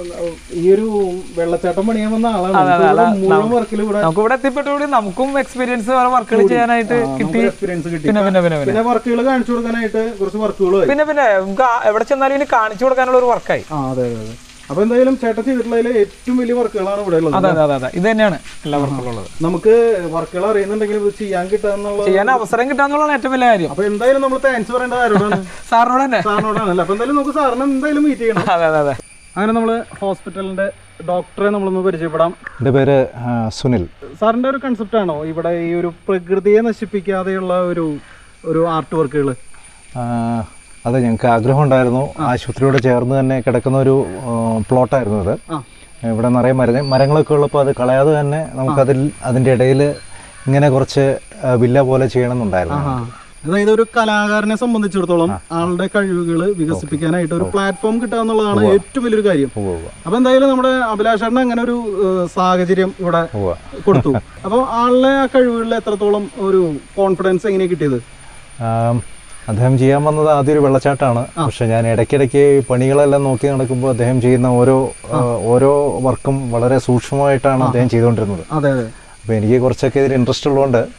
ഈ ഒരു വെള്ളച്ചാട്ടം പണിയാൻ വന്ന ആളാണ് ഇപ്പൊ ഇവിടെ മുഴുവൻ വർക്കിൽ ഇവിടെ നമുക്ക് ഇവിടെ എത്തിപ്പെട്ടോടി നമുക്കും എക്സ്പീരിയൻസ് വേറെ വർക്കുകൾ ചെയ്യാനായിട്ട് കിട്ടി എക്സ്പീരിയൻസ് കിട്ടി പിന്നെ പിന്നെ പിന്നെ പിന്നെ പിന്നെ വർക്കുകൾ കാണിച്ചു കൊടുക്കാനായിട്ട് കുറച്ച് വർക്കുകളായി പിന്നെ പിന്നെ നമുക്ക് ആ- എവിടെ ചെന്നാലും ഇനി കാണിച്ചു കൊടുക്കാനുള്ള ഒരു വർക്കായി ആ അതെ അതെ അതെ അപ്പൊ എന്തായാലും ചേട്ടൻ ചെയ്തിട്ടുള്ളതിൽ ഏറ്റവും വലിയ വർക്കുകളാണ് ഇവിടെ ഉള്ളത് അതെ അതെ അതെ അതെ ഇത് തന്നെയാണ് എല്ലാ വർക്കുകളുള്ളത് നമുക്ക് വർക്കുകൾ അറിയുന്നുണ്ടെങ്കിൽ ഇത് ചെയ്യാൻ കിട്ടാന്നുള്ള ചെയ്യാൻ അവസരം കിട്ടാന്നുള്ളതാണ് ഏറ്റവും വലിയ കാര്യം അപ്പൊ എന്തായാലും നമ്മൾ താങ്ക്സ് പറയേണ്ടത് ആരോടാണ് സാറിനോട് തന്നെ സാറിനോടാണല്ലോ അപ്പൊ എന്തായാലും നമുക്ക് സാറിനെ എന്തായാലും മീറ്റ് ചെയ്യണം അതെ അതെ അതെ അങ്ങനെ നമ്മൾ ഹോസ്പിറ്റലിന്റെ ഡോക്ടറെ നമ്മളൊന്ന് പരിചയപ്പെടാം എൻ്റെ പേര് ആ, സുനിൽ സാറിന്റെ ഒരു കൺസെപ്റ്റ് ആണോ ഇവിടെ ഈ ഒരു പ്രകൃതിയെ നശിപ്പിക്കാതെയുള്ള ഒരു ഒരു ആർട്ട് വർക്കുകൾ ആ, അതെ ഞങ്ങൾക്ക് ആഗ്രഹം ഉണ്ടായിരുന്നു ആശുപത്രിയോട് ചേർന്ന് തന്നെ കിടക്കുന്ന ഒരു ആ, പ്ലോട്ടായിരുന്നു ഇത് ആ. ഇവിടെ നിറയെ മര മരങ്ങളൊക്കെ ഉള്ളപ്പോൾ അത് കളയാതെ തന്നെ നമുക്കതിൽ അതിൻ്റെ ഇടയിൽ ഇങ്ങനെ കുറച്ച് ആ, വില്ല പോലെ ചെയ്യണമെന്നുണ്ടായിരുന്നു അതായത് ഒരു കലാകാരനെ സംബന്ധിച്ചിടത്തോളം ആളുടെ കഴിവുകൾ വികസിപ്പിക്കാനായിട്ട് ഒരു പ്ലാറ്റ്ഫോം കിട്ടുക എന്നുള്ളതാണ് ഏറ്റവും വലിയൊരു കാര്യം ഉവ്വ് ഉവ്വ് അപ്പൊ എന്തായാലും നമ്മുടെ അഭിലാഷേട്ടന് അങ്ങനെ ഒരു ഏഹ്, സാഹചര്യം ഇവിടെ ഉവ്വ്. കൊടുത്തു അപ്പോൾ ആളുടെ ആ കഴിവുകളിൽ എത്രത്തോളം ഒരു കോൺഫിഡൻസ് എങ്ങനെ കിട്ടിയത് ആം, അദ്ദേഹം ചെയ്യാൻ വന്നത് ആദ്യം ഒരു വെള്ളച്ചാട്ടമാണ് പക്ഷെ ഞാൻ ഇടയ്ക്കിടയ്ക്ക് ഈ പണികളെല്ലാം നോക്കി നടക്കുമ്പോൾ അദ്ദേഹം ചെയ്യുന്ന ഓരോ ആ, ഓരോ വർക്കും വളരെ സൂക്ഷ്മമായിട്ടാണ് അദ്ദേഹം ചെയ്തുകൊണ്ടിരുന്നത് അതെ അതെ അപ്പോൾ എനിക്ക് കുറച്ചൊക്കെ ഇതിൽ ഇൻട്രസ്റ്റ് ഉള്ളതുകൊണ്ട് ആ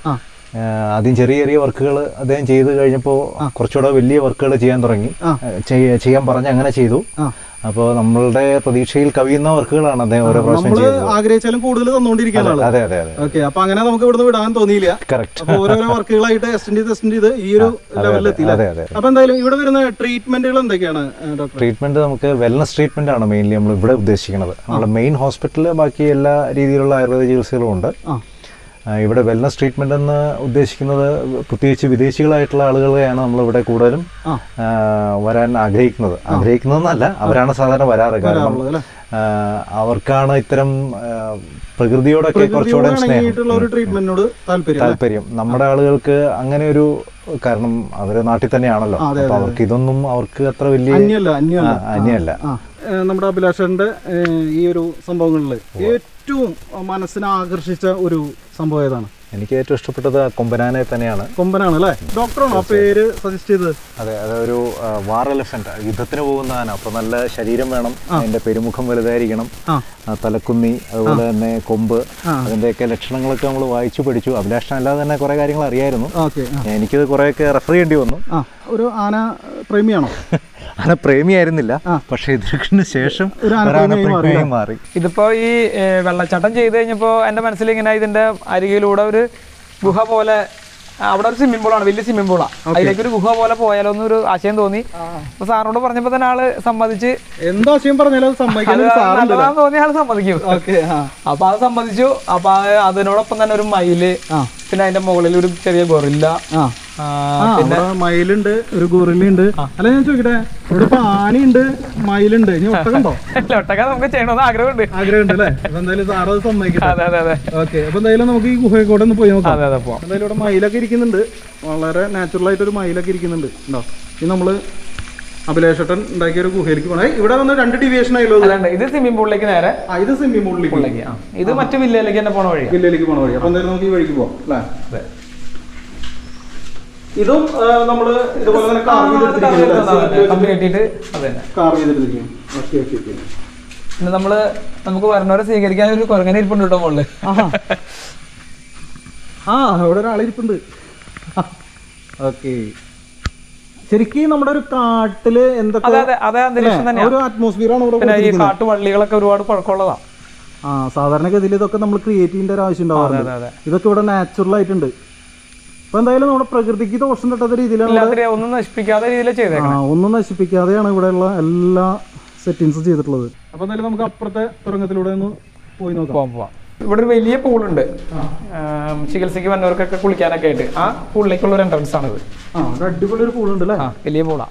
ആ, ആദ്യം ചെറിയ ചെറിയ വർക്കുകൾ അദ്ദേഹം ചെയ്ത് കഴിഞ്ഞപ്പോൾ കുറച്ചുകൂടെ വലിയ വർക്കുകൾ ചെയ്യാൻ തുടങ്ങി ആ. ചെയ്യ- ചെയ്യാൻ പറഞ്ഞ് അങ്ങനെ ചെയ്തു ആ. അപ്പോൾ നമ്മളുടെ പ്രതീക്ഷയിൽ കവിയുന്ന വർക്കുകളാണ് അദ്ദേഹം ഓരോ പ്രാവശ്യം നമ്മള് ചെയ്തത് ആഗ്രഹിച്ചാലും കൂടുതൽ തന്നുകൊണ്ടിരിക്കുന്ന ആള് അതെ അതെ അതെ ഓക്കെ അപ്പൊ അങ്ങനെ നമുക്ക് ഇവിടുന്ന് വിടാൻ തോന്നിയില്ല കറക്റ്റ് അപ്പൊ ഓരോരോ വർക്കുകളായിട്ട് എക്സ്റ്റെൻഡ് ചെയ്ത് എക്സ്റ്റെൻഡ് ചെയ്ത് ഈ ഒരു ലെവലിൽ എത്തിയില്ല അതെ അതെ അപ്പൊ എന്തായാലും ഇവിടെ വരുന്ന ട്രീറ്റ്മെന്റുകൾ എന്തൊക്കെയാണ് ഡോക്ടർ ട്രീറ്റ്മെന്റ് നമുക്ക് വെൽനസ് ട്രീറ്റ്മെന്റ് ആണ് മെയിൻലി നമ്മൾ ഇവിടെ ഉദ്ദേശിക്കുന്നത് നമ്മുടെ മെയിൻ ഹോസ്പിറ്റലിൽ ബാക്കി എല്ലാ രീതിയിലുള്ള ആയുർവേദ ചികിത്സകളും ഉണ്ട് ആ ആ, ഇവിടെ വെൽനസ് ട്രീറ്റ്മെന്റ് എന്ന് ഉദ്ദേശിക്കുന്നത് പ്രത്യേകിച്ച് വിദേശികളായിട്ടുള്ള ആളുകളെയാണ് നമ്മൾ ഇവിടെ കൂടുതലും ആ. ആ, വരാൻ ആഗ്രഹിക്കുന്നത് ആഗ്രഹിക്കുന്നതെന്നല്ല അവരാണ് സാധാരണ വരാറ് കാരണം വരാറുള്ളത് അല്ലേ? ആ, അവർക്കാണ് ഇത്തരം ആ, പ്രകൃതിയോടൊക്കെ കുറച്ചുകൂടെ സ്നേഹം ഇണങ്ങിയിട്ടുള്ള ഒരു ട്രീറ്റ്മെന്റിനോട് താല്പര്യം അല്ലേ? താല്പര്യം നമ്മുടെ ആളുകൾക്ക് അങ്ങനെ ഒരു കാരണം അവര് നാട്ടിൽ തന്നെയാണല്ലോ അപ്പൊ അവർക്ക് ഇതൊന്നും അവർക്ക് അത്ര വലിയ അന്യല്ല അന്യല്ല ആ, അന്യമല്ല ആ ഏ, നമ്മുടെ അഭിലാഷന്റെ ഏ, ഈ ഒരു സംഭവങ്ങളിൽ ഏറ്റവും മനസ്സിനെ ആകർഷിച്ച ഒരു സംഭവം ഏതാണ് എനിക്ക് ഏറ്റവും ഇഷ്ടപ്പെട്ടത് ആ കൊമ്പനാനെ തന്നെയാണ് കൊമ്പനാണ് അല്ലേ ഡോക്ടറാണോ ആ പേര് സജസ്റ്റ് ചെയ്തത് അതെ അതൊരു വാർ എലഫന്റ് യുദ്ധത്തിന് പോകുന്ന ആന അപ്പൊ നല്ല ശരീരം വേണം അതിന്റെ പെരുമുഖം വലുതായിരിക്കണം ആ. ആ, തലക്കുന്നി അതുപോലെ തന്നെ കൊമ്പ് അതിന്റെയൊക്കെ ലക്ഷണങ്ങളൊക്കെ നമ്മൾ വായിച്ചു പഠിച്ചു അഭിലാഷൻ അല്ലാതെ തന്നെ കുറെ കാര്യങ്ങൾ അറിയായിരുന്നു ഓക്കെ എനിക്കത് കുറെയൊക്കെ റെഫർ ചെയ്യേണ്ടി വന്നു ആ ഒരു ആന പ്രേമിയാണോ ആന പ്രേമിയായിരുന്നില്ല പക്ഷെ ഇതിന് ശേഷം ഒരു ആന ഒരു ആന പ്രേമിയായി പ്രേമിയായി മാറി ഇതിപ്പോ ഈ ഏ, വെള്ളച്ചാട്ടം ചെയ്ത് കഴിഞ്ഞപ്പോ എന്റെ മനസ്സിൽ ഇങ്ങനെ ഇതിന്റെ അരികിലൂടെ ഒരു ഗുഹ പോലെ ആ, അവിടെ ഒരു സ്വിമ്മിംഗ് പൂളാണ് വലിയ സ്വിമ്മിംഗ് പൂളാണ് അതിലേക്ക് ഒരു ഗുഹ പോലെ പോയാലോ എന്നൊരു ആശയം തോന്നി അപ്പൊ സാറിനോട് പറഞ്ഞപ്പോ തന്നെ ആള് സമ്മതിച്ച് എന്താശയം പറഞ്ഞാലും അത് സമ്മതിക്കാൻ അത് ഒരു സാറുണ്ട് നല്ലതാന്ന് തോന്നിയ ആള് സമ്മതിക്കും ഓക്കെ ആ അപ്പൊ അത് സമ്മതിച്ചു അപ്പൊ അത് അതിനോടൊപ്പം തന്നെ ഒരു മയില് ആ. പിന്നെ അതിന്റെ മുകളിൽ ഒരു ചെറിയ ഗൊറില്ല ആ ആ, ആ ഇവിടെ മയിലുണ്ട് ഒരു ഗോറിലുണ്ട് അല്ല ഞാൻ ചോദിക്കട്ടെ ഇവിടെ ഇപ്പൊ ആനയുണ്ട് മയിലുണ്ട് ഇനി ഒട്ടകണ്ടോ ഒട്ടൊക്കെ നമുക്ക് ചെയ്യണമെന്ന് ആഗ്രഹമുണ്ട് ആഗ്രഹമുണ്ട് അല്ലേ അപ്പൊ എന്തായാലും സാറ് അത് സമ്മതിക്കട്ടെ അതെ അതെ അതെ ഓക്കെ അപ്പൊ എന്തായാലും നമുക്ക് ഈ ഗുഹയിൽ കൂടെ ഒന്ന് പോയി നോക്കാം അതെ അതെ പോവാം എന്തായാലും ഇവിടെ മയിലൊക്കെ ഇരിക്കുന്നുണ്ട് വളരെ നാച്ചുറൽ ആയിട്ട് ഒരു മയിലൊക്കെ ഇരിക്കുന്നുണ്ട് ഉണ്ടോ ഇനി നമ്മള് അഭിലേഷട്ടൻ ഉണ്ടാക്കിയ ഒരു ഗുഹയിലേക്ക് പോണേ ഇവിടെ വന്ന് രണ്ട് ഡിവിയേഷൻ ആയല്ലോ ഇത്. അല്ലാണ്ട് ഇത് സ്വിമ്മിംഗ് പൂളിലേക്ക് നേരെ ആ, ഇത് സ്വിമ്മിംഗ് പൂളിലേക്ക് പൂളിലേക്ക് ആ ഇത് മറ്റു വില്ലയിലേക്ക് തന്നെ പോണ വഴിയാണ് വില്ലയിലേക്ക് പോണ വഴി അപ്പൊ എന്തായാലും നമുക്ക് ഈ വഴിക്ക് പോവാം അല്ലേ അതെ. ഇതും ആ, നമ്മള് ഇതുപോലെ തന്നെ carve ചെയ്തെടുത്തിരിക്കുന്നത് കമ്പി കെട്ടിയിട്ട് അത് തന്നെ കാർവ് ചെയ്തെടുത്തിരിക്കും ഓക്കെ ഓക്കെ ഓക്കെ പിന്നെ നമ്മള് നമുക്ക് വരണവരെ സ്വീകരിക്കാൻ ഒരു കുരങ്ങനെ ഇരിപ്പുണ്ട് കേട്ടോ മുകളില് ആ അവിടെ ഒരാളിരിപ്പുണ്ട് ഓക്കെ ശരിക്കും നമ്മുടെ ഒരു കാട്ടില് എന്തൊക്കെ അതെ അതെ അതേ അന്തരീക്ഷം അല്ലേ? തന്നെയാണ് ഒരു അറ്റ്മോസ്ഫിയർ ആണ് ഇവിടെ പിന്നെ ഈ കൊടുത്തിരിക്കുന്നത്. കാട്ടുവള്ളികളൊക്കെ ഒരുപാട് പഴക്കമുള്ളതാ ആ സാധാരണഗതിയിൽ ഇതൊക്കെ നമ്മൾ ക്രിയേറ്റ് ചെയ്യേണ്ട ഒരു ആവശ്യം അതെ ഉണ്ടാവാറുണ്ട് അതെ അതെ ഇതൊക്കെ ഇവിടെ നാച്ചുറൽ ആയിട്ടുണ്ട് അപ്പൊ എന്തായാലും നമ്മുടെ പ്രകൃതിക്ക് ദോഷം തട്ടാത്ത രീതിയിലാണ് ഇല്ലാത്ത ഒന്നും നശിപ്പിക്കാത്ത രീതിയിൽ ചെയ്തേക്കണം ആ ഒന്നും നശിപ്പിക്കാതെയാണ് ഇവിടെയുള്ള എല്ലാ സെറ്റിങ്സും ചെയ്തിട്ടുള്ളത് അപ്പൊ എന്തായാലും നമുക്ക് അപ്പുറത്തെ തുറങ്കത്തിലൂടെ ഒന്ന് പോയി നോക്കാം പോവാം പോവാം ഇവിടെ ഒരു വലിയ പൂളുണ്ട് ചികിത്സയ്ക്ക് വന്നവർക്കൊക്കെ കുളിക്കാനൊക്കെ ആയിട്ട് ആ പൂളിലേക്കുള്ള ഒരു എൻട്രൻസ് ആണിത് ആ ഒരു അടിപൊളി ഒരു പൂളുണ്ട് അല്ലേ ആ വലിയ പൂളാ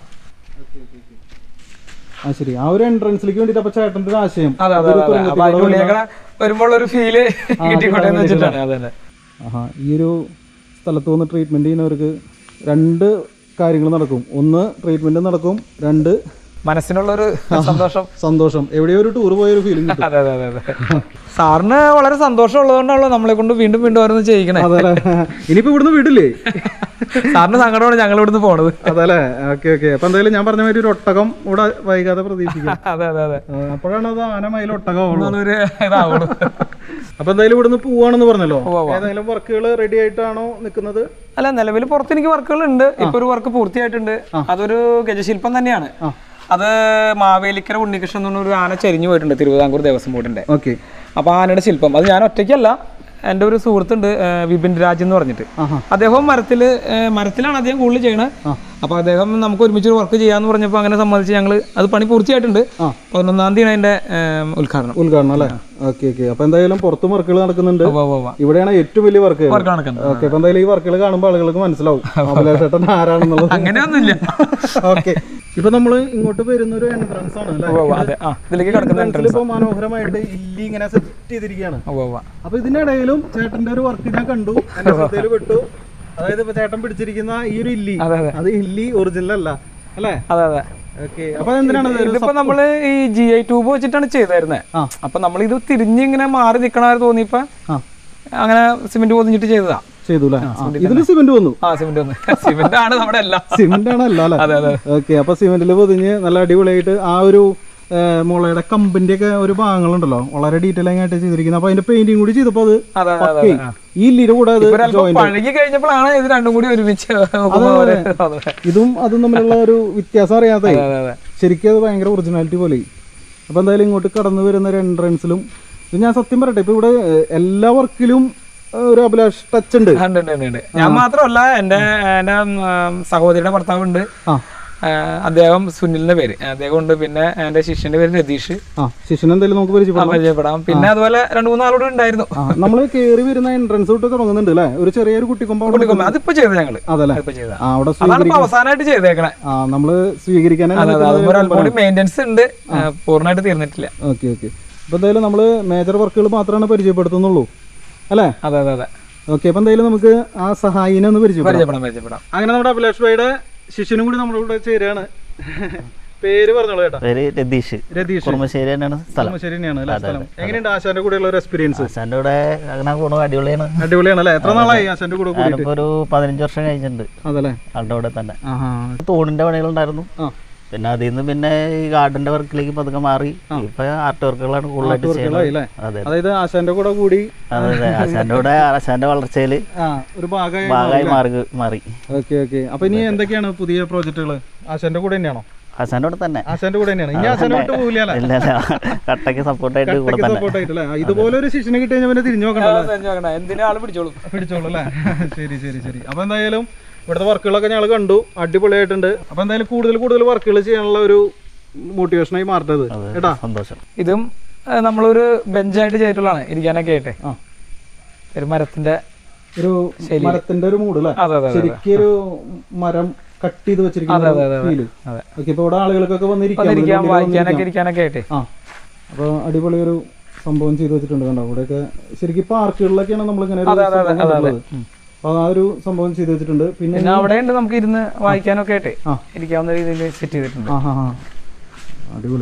ആ ശരി ആ ഒരു എൻട്രൻസിലേക്ക് വേണ്ടിട്ട് അപ്പൊ ചേട്ടന്റെ ഒരു ആശയം അതെ അതെ അതെ, അതെ അപ്പൊ അതിന്റെ ഉള്ളിലേക്കടെ വരുമ്പോൾ ഒരു ഫീല് കിട്ടിക്കോട്ടെ എന്ന് വെച്ചിട്ടാണ് അതെ അതെ ആഹാ ഈ ഒരു സ്ഥലത്ത് വന്ന് ട്രീറ്റ്മെന്റ് ചെയ്യുന്നവർക്ക് രണ്ട് കാര്യങ്ങൾ നടക്കും ഒന്ന് ട്രീറ്റ്മെന്റ് നടക്കും രണ്ട് മനസ്സിനുള്ളൊരു സന്തോഷം സന്തോഷം എവിടെയോ ഒരു ടൂർ പോയ ഒരു ഫീലിംഗ് കിട്ടും അതെ അതെ അതെ അതെ സാറിന് വളരെ സന്തോഷം ഉള്ളതുകൊണ്ടാണല്ലോ നമ്മളെ കൊണ്ട് വീണ്ടും വീണ്ടും ഓരോന്ന് ചെയ്യിക്കണേ അതല്ലേ ഇനിയിപ്പോ ഇവിടുന്ന് വിടില്ലേ സാറിന് സങ്കടമാണ് ഞങ്ങൾ ഇവിടുന്ന് പോണത് അതല്ലേ ഓക്കെ ഓക്കെ അപ്പൊ എന്തായാലും ഞാൻ പറഞ്ഞ മാതിരി ഒരു ഒട്ടകം ഇവിടെ വൈകാതെ പ്രതീക്ഷിക്കാം അതെ അതെ അതെ ആ, അപ്പോഴാണ് അത് ആന മയിൽ ഒട്ടകമുള്ളൂ ഒരു ഇതാവുള്ളൂ അപ്പൊ എന്തായാലും ഇവിടുന്ന് പോവാണെന്ന് പറഞ്ഞല്ലോ ഉവ്വ് ഉവ്വ്. ഏതെങ്കിലും വർക്കുകൾ റെഡി ആയിട്ടാണോ നിൽക്കുന്നത് അല്ല നിലവിൽ പുറത്ത് എനിക്ക് വർക്കുകൾ ഉണ്ട് ഇപ്പൊ ഒരു വർക്ക് പൂർത്തിയായിട്ടുണ്ട് അതൊരു ഗജശില്പം തന്നെയാണ് അത് മാവേലിക്കര ഉണ്ണികൃഷ്ണൻ എന്ന് പറഞ്ഞ ഒരു ആന ചരിഞ്ഞു പോയിട്ടുണ്ട് തിരുവിതാംകൂർ ദേവസ്വം ബോർഡിന്റെ ഓക്കെ അപ്പൊ ആനയുടെ ശില്പം അത് ഞാൻ ഒറ്റയ്ക്കല്ല എൻ്റെ ഒരു സുഹൃത്തുണ്ട് ഏഹ് വിപിൻ രാജ് എന്ന് പറഞ്ഞിട്ട് ആഹാ. അദ്ദേഹം മരത്തിൽ മരത്തിലാണ് അദ്ദേഹം കൂടുതൽ ചെയ്യണത് അപ്പൊ അദ്ദേഹം നമുക്ക് ഒരുമിച്ച് വർക്ക് ചെയ്യാന്ന് പറഞ്ഞപ്പോൾ അങ്ങനെ സമ്മതിച്ച് ഞങ്ങൾ അത് പണി പൂർത്തിയായിട്ടുണ്ട് പതിനൊന്നാം തീയതി അതിന്റെ ഏഹ് ഉദ്ഘാടനം ഉദ്ഘാടനം അല്ലേ ഓക്കെ ഓക്കെ അപ്പൊ എന്തായാലും പുറത്തും വർക്കുകൾ നടക്കുന്നുണ്ട് ഉവ്വ് ഉവ്വ് ഉവ്വ്. ഇവിടെയാണ് ഏറ്റവും വലിയ വർക്ക് വർക്ക് നടക്കുന്നത് ഓക്കെ അപ്പൊ എന്തായാലും ഈ വർക്കുകൾ കാണുമ്പോൾ ആളുകൾക്ക് മനസ്സിലാവും അഭിലാഷേട്ടൻ ആരാണെന്നുള്ളത് അങ്ങനെയൊന്നുമില്ല ഓക്കെ ഇപ്പൊ നമ്മള് ഇങ്ങോട്ട് വരുന്ന ഒരു എൻട്രൻസ് ആണ് അല്ലേ ഉവ്വ് ഉവ്വ് അതെ ആ ഇതിലേക്ക് കിടക്കുന്ന എൻട്രൻസിൽ ഇപ്പൊ മനോഹരമായിട്ട് ഇല്ലി ഇങ്ങനെ സെറ്റ് ചെയ്തിരിക്കുകയാണ് ഉവ്വ് ഉവ്വ്. അപ്പൊ ഇതിന്റെ ഇടയിലും ചേട്ടന്റെ ഒരു വർക്ക് ഞാൻ കണ്ടു എന്റെ ശ്രദ്ധയിൽ പെട്ടു അതായത് ഇപ്പൊ ചേട്ടൻ പിടിച്ചിരിക്കുന്ന ഈ ഒരു ഇല്ലി അതെ അതെ അത് ഇല്ലി ഒറിജിനൽ അല്ല അല്ലേ അതെ അതെ ഓക്കെ അപ്പൊ എന്തിനാണ് ഇത്? ഇതിപ്പോ നമ്മള് ഈ ജി ഐ ട്യൂബ് വെച്ചിട്ടാണ് ചെയ്തായിരുന്നത് ആ. അപ്പൊ നമ്മൾ ഇത് തിരിഞ്ഞിങ്ങനെ മാറി നിക്കണവരെ തോന്നിയപ്പോ ആ അങ്ങനെ സിമെന്റ് പൊതിഞ്ഞിട്ട് ചെയ്തതാ ചെയ്തു അല്ലേ ഇതിന് സിമെന്റ് വന്നു ആ സിമെന്റ് ഒന്ന് സിമെന്റ് ആണ് നമ്മുടെ എല്ലാം സിമെന്റ് ആണ് അല്ല അല്ലേ അതെ അതെ ഓക്കെ അപ്പൊ സിമെന്റിൽ പൊതിഞ്ഞ് നല്ല അടിപൊളിയായിട്ട് ആ ഒരു മുളയുടെ കമ്പിന്റെ ഒക്കെ ഒരു ഭാഗങ്ങളുണ്ടല്ലോ വളരെ ഡീറ്റെയിലിംഗ് ആയിട്ട് ചെയ്തിരിക്കുന്നത് അപ്പൊ അതിന്റെ പെയിന്റിങ് കൂടി ചെയ്തപ്പോ അത് അതെ അതെ അതെ പക്കയായി. ഈ ലിര കൂടെ അത് ഒരല്പം joint പഴകി കഴിഞ്ഞപ്പോഴാണ് ഇത് രണ്ടും കൂടി ഒരുമിച്ച് നോക്കുമ്പോ ഒരു- അതെ ഇതും അതും തമ്മിലുള്ള ഒരു വ്യത്യാസം അറിയാതെ അതെ അതെ ശരിക്കും അത് ഭയങ്കര ഒറിജിനാലിറ്റി പോലെ അപ്പോൾ എന്തായാലും ഇങ്ങോട്ട് കടന്നു വരുന്ന ഒരു എൻട്രൻസിലും ഇത് ഞാൻ സത്യം പറയട്ടെ ഇപ്പോൾ ഇവിടെ ഏഹ്, എല്ലാ വർക്കിലും ഏഹ്, ഒരു അഭിലാഷ് ടച്ച് ഉണ്ട് ഉണ്ട് ഉണ്ട് ഉണ്ട് ഉണ്ട് ഞാൻ മാത്രമല്ല എൻ്റെ എൻ്റെ ഉം, സഹോദരിയുടെ ഭർത്താവുണ്ട് ആ ആ, അദ്ദേഹം സുനിലിന്റെ പേര് അദ്ദേഹം ഉണ്ട് പിന്നെ എൻ്റെ ശിഷ്യന്റെ പേര് രതീഷ് ആ ശിഷ്യൻ എന്തായാലും നമുക്ക് ആ, പരിചയപ്പെടാം പരിചയപ്പെടാം പിന്നെ അതുപോലെ രണ്ടു മൂന്ന് ആളോട് ഉണ്ടായിരുന്നു ആ നമ്മൾ കയറി വരുന്ന എൻട്രൻസ് തൊട്ട് തുടങ്ങുന്നുണ്ട് അല്ലേ ഒരു ചെറിയൊരു കുട്ടിക്കൊമ്പ അവിടെ കുട്ടിക്കൊമ്പ. അതിപ്പോ ചെയ്ത ഞങ്ങള് അതല്ലേ അതിപ്പോ ചെയ്ത ആ അവിടെ അതാണ് സ്വീകരി ഇപ്പൊ അവസാനമായിട്ട് ചെയ്തേക്കണേ ആ നമ്മള് സ്വീകരിക്കാൻ അതെ അതെ അതും ഒരു അല്പം കൂടി മെയിൻ്റെനൻസ് ഉണ്ട് ആ, പൂർണ്ണമായിട്ട് തീർന്നിട്ടില്ല ഓക്കെ ഓക്കെ അപ്പോൾ എന്തായാലും നമ്മൾ മേജർ വർക്കുകൾ മാത്രമാണ് പരിചയപ്പെടുത്തുന്നുള്ളൂ അല്ലേ അതെ അതെ അതെ ഓക്കെ അപ്പോൾ എന്തായാലും നമുക്ക് ആ സഹായിനെ ഒന്ന് പരിചയപ്പെടാം പരിചയപ്പെടാം പരിചയപ്പെടാം അങ്ങനെ നമ്മുടെ അഭിലാഷ് ഭായിയുടെ ശിഷ്യനും കൂടി നമ്മുടെ കൂടെ ചേരുകയാണ് പേര് പറഞ്ഞോളൂ ചേട്ടാ പേര് രതീഷ് രതീഷ് കുറുമശ്ശേരി തന്നെയാണ് സ്ഥലം ശരി തന്നെയാണ് അല്ലേ സ്ഥലം എങ്ങനെയുണ്ട് ആശാന്റെ കൂടെയുള്ള ഒരു എക്സ്പീരിയൻസ് ആശാന്റെ കൂടെ അങ്ങനെ പോണു അടിപൊളിയാണ് അടിപൊളിയാണ് അല്ലേ എത്ര നാളായി ആശാന്റെ കൂടെ കൂടി ഞാനിപ്പോ ഒരു പതിനഞ്ച് വർഷം കഴിഞ്ഞിട്ടുണ്ട് അതല്ലേ ആളുടെ കൂടെ തന്നെ ആഹാ തൂണിന്റെ പണികളുണ്ടായിരുന്നു ആ പിന്നെ അതിൽ നിന്ന് പിന്നെ ഈ ഗാർഡന്റെ വർക്കിലേക്ക് പതുക്കെ മാറി ഇപ്പൊ ആർട്ട് വർക്കുകളാണ് കൂടുതലായിട്ട് ചെയ്യുന്നത് അല്ലേ അതെ അതായത് ആശാന്റെ കൂടെ കൂടി അതെ അതെ ആശാന്റെ കൂടെ ആശാന്റെ വളർച്ചയില് ആ ഒരു ഭാഗമായി ഭാഗമായി മാറി മാറി ഓക്കെ ഓക്കെ അപ്പൊ ഇനി എന്തൊക്കെയാണ് പുതിയ പ്രോജക്റ്റുകൾ ആശാന്റെ കൂടെ തന്നെയാണോ ആശാന്റെ കൂടെ തന്നെ ആശാന്റെ കൂടെ തന്നെയാണ് ഇനി ആശാന്റെ വിട്ട് പോകില്ല അല്ലേ ഇല്ല ഇല്ല കട്ടയ്ക്ക് സപ്പോർട്ടായിട്ട് കൂടെ തന്നെ സപ്പോർട്ട് ആയിട്ടല്ലേ ആ, ഇതുപോലെ ഒരു ശിഷ്യനെ കിട്ടി കഴിഞ്ഞാൽ പിന്നെ തിരിഞ്ഞു നോക്കണ്ടല്ലോ എന്തിനാ ആള് പിടിച്ചോളും പിടിച്ചോളൂ അല്ലേ ശരി ശരി ശരി അപ്പൊ എന്തായാലും ഇവിടുത്തെ വർക്കുകളൊക്കെ ഞങ്ങൾ കണ്ടു അടിപൊളിയായിട്ടുണ്ട് അപ്പൊ എന്തായാലും കൂടുതൽ കൂടുതൽ വർക്കുകൾ ചെയ്യാനുള്ള ഒരു മോട്ടിവേഷനായി മാറട്ടത് കേട്ടാ സന്തോഷം ഇതും ആ, നമ്മളൊരു ബെഞ്ചായിട്ട് ചെയ്തിട്ടുള്ളതാണ് ഇരിക്കാനൊക്കെ ആയിട്ട് ആ ഒരു മരത്തിന്റെ ഒരു മരത്തിന്റെ ഒരു മൂഡ് അല്ലേ അതെ അതെ അതെ ശരിക്കും ഒരു മരം കട്ട് ചെയ്ത് വെച്ചിരിക്കുന്ന അതെ, അതെ, ഫീല് അതെ. ഓക്കെ ഇപ്പൊ ഇവിടെ ആളുകൾക്കൊക്കെ വന്നിരിക്കാം ഇരിക്കാൻ വായിക്കാനൊക്കെ ഇരിക്കാനൊക്കെ ആയിട്ട് ആ അപ്പൊ അടിപൊളി ഒരു സംഭവം ചെയ്തു വെച്ചിട്ടുണ്ട് കണ്ടോ ഇവിടെയൊക്കെ ശരിക്കും പാർക്കുകളിലൊക്കെയാണ് നമ്മളിങ്ങനെ ഒരു സംഭവം കണ്ടിട്ടുള്ളത്. അപ്പൊ ആ ഒരു സംഭവം ചെയ്തു വെച്ചിട്ടുണ്ട് പിന്നെ പിന്നെ അവിടെ ഉണ്ട് നമുക്ക് ഇരുന്ന് വായിക്കാനൊക്കെ ആയിട്ട് ആ. ഇരിക്കാവുന്ന രീതിയിൽ സെറ്റ് ചെയ്തിട്ടുണ്ട് ആ ഹാ ഹാ അടിപൊളി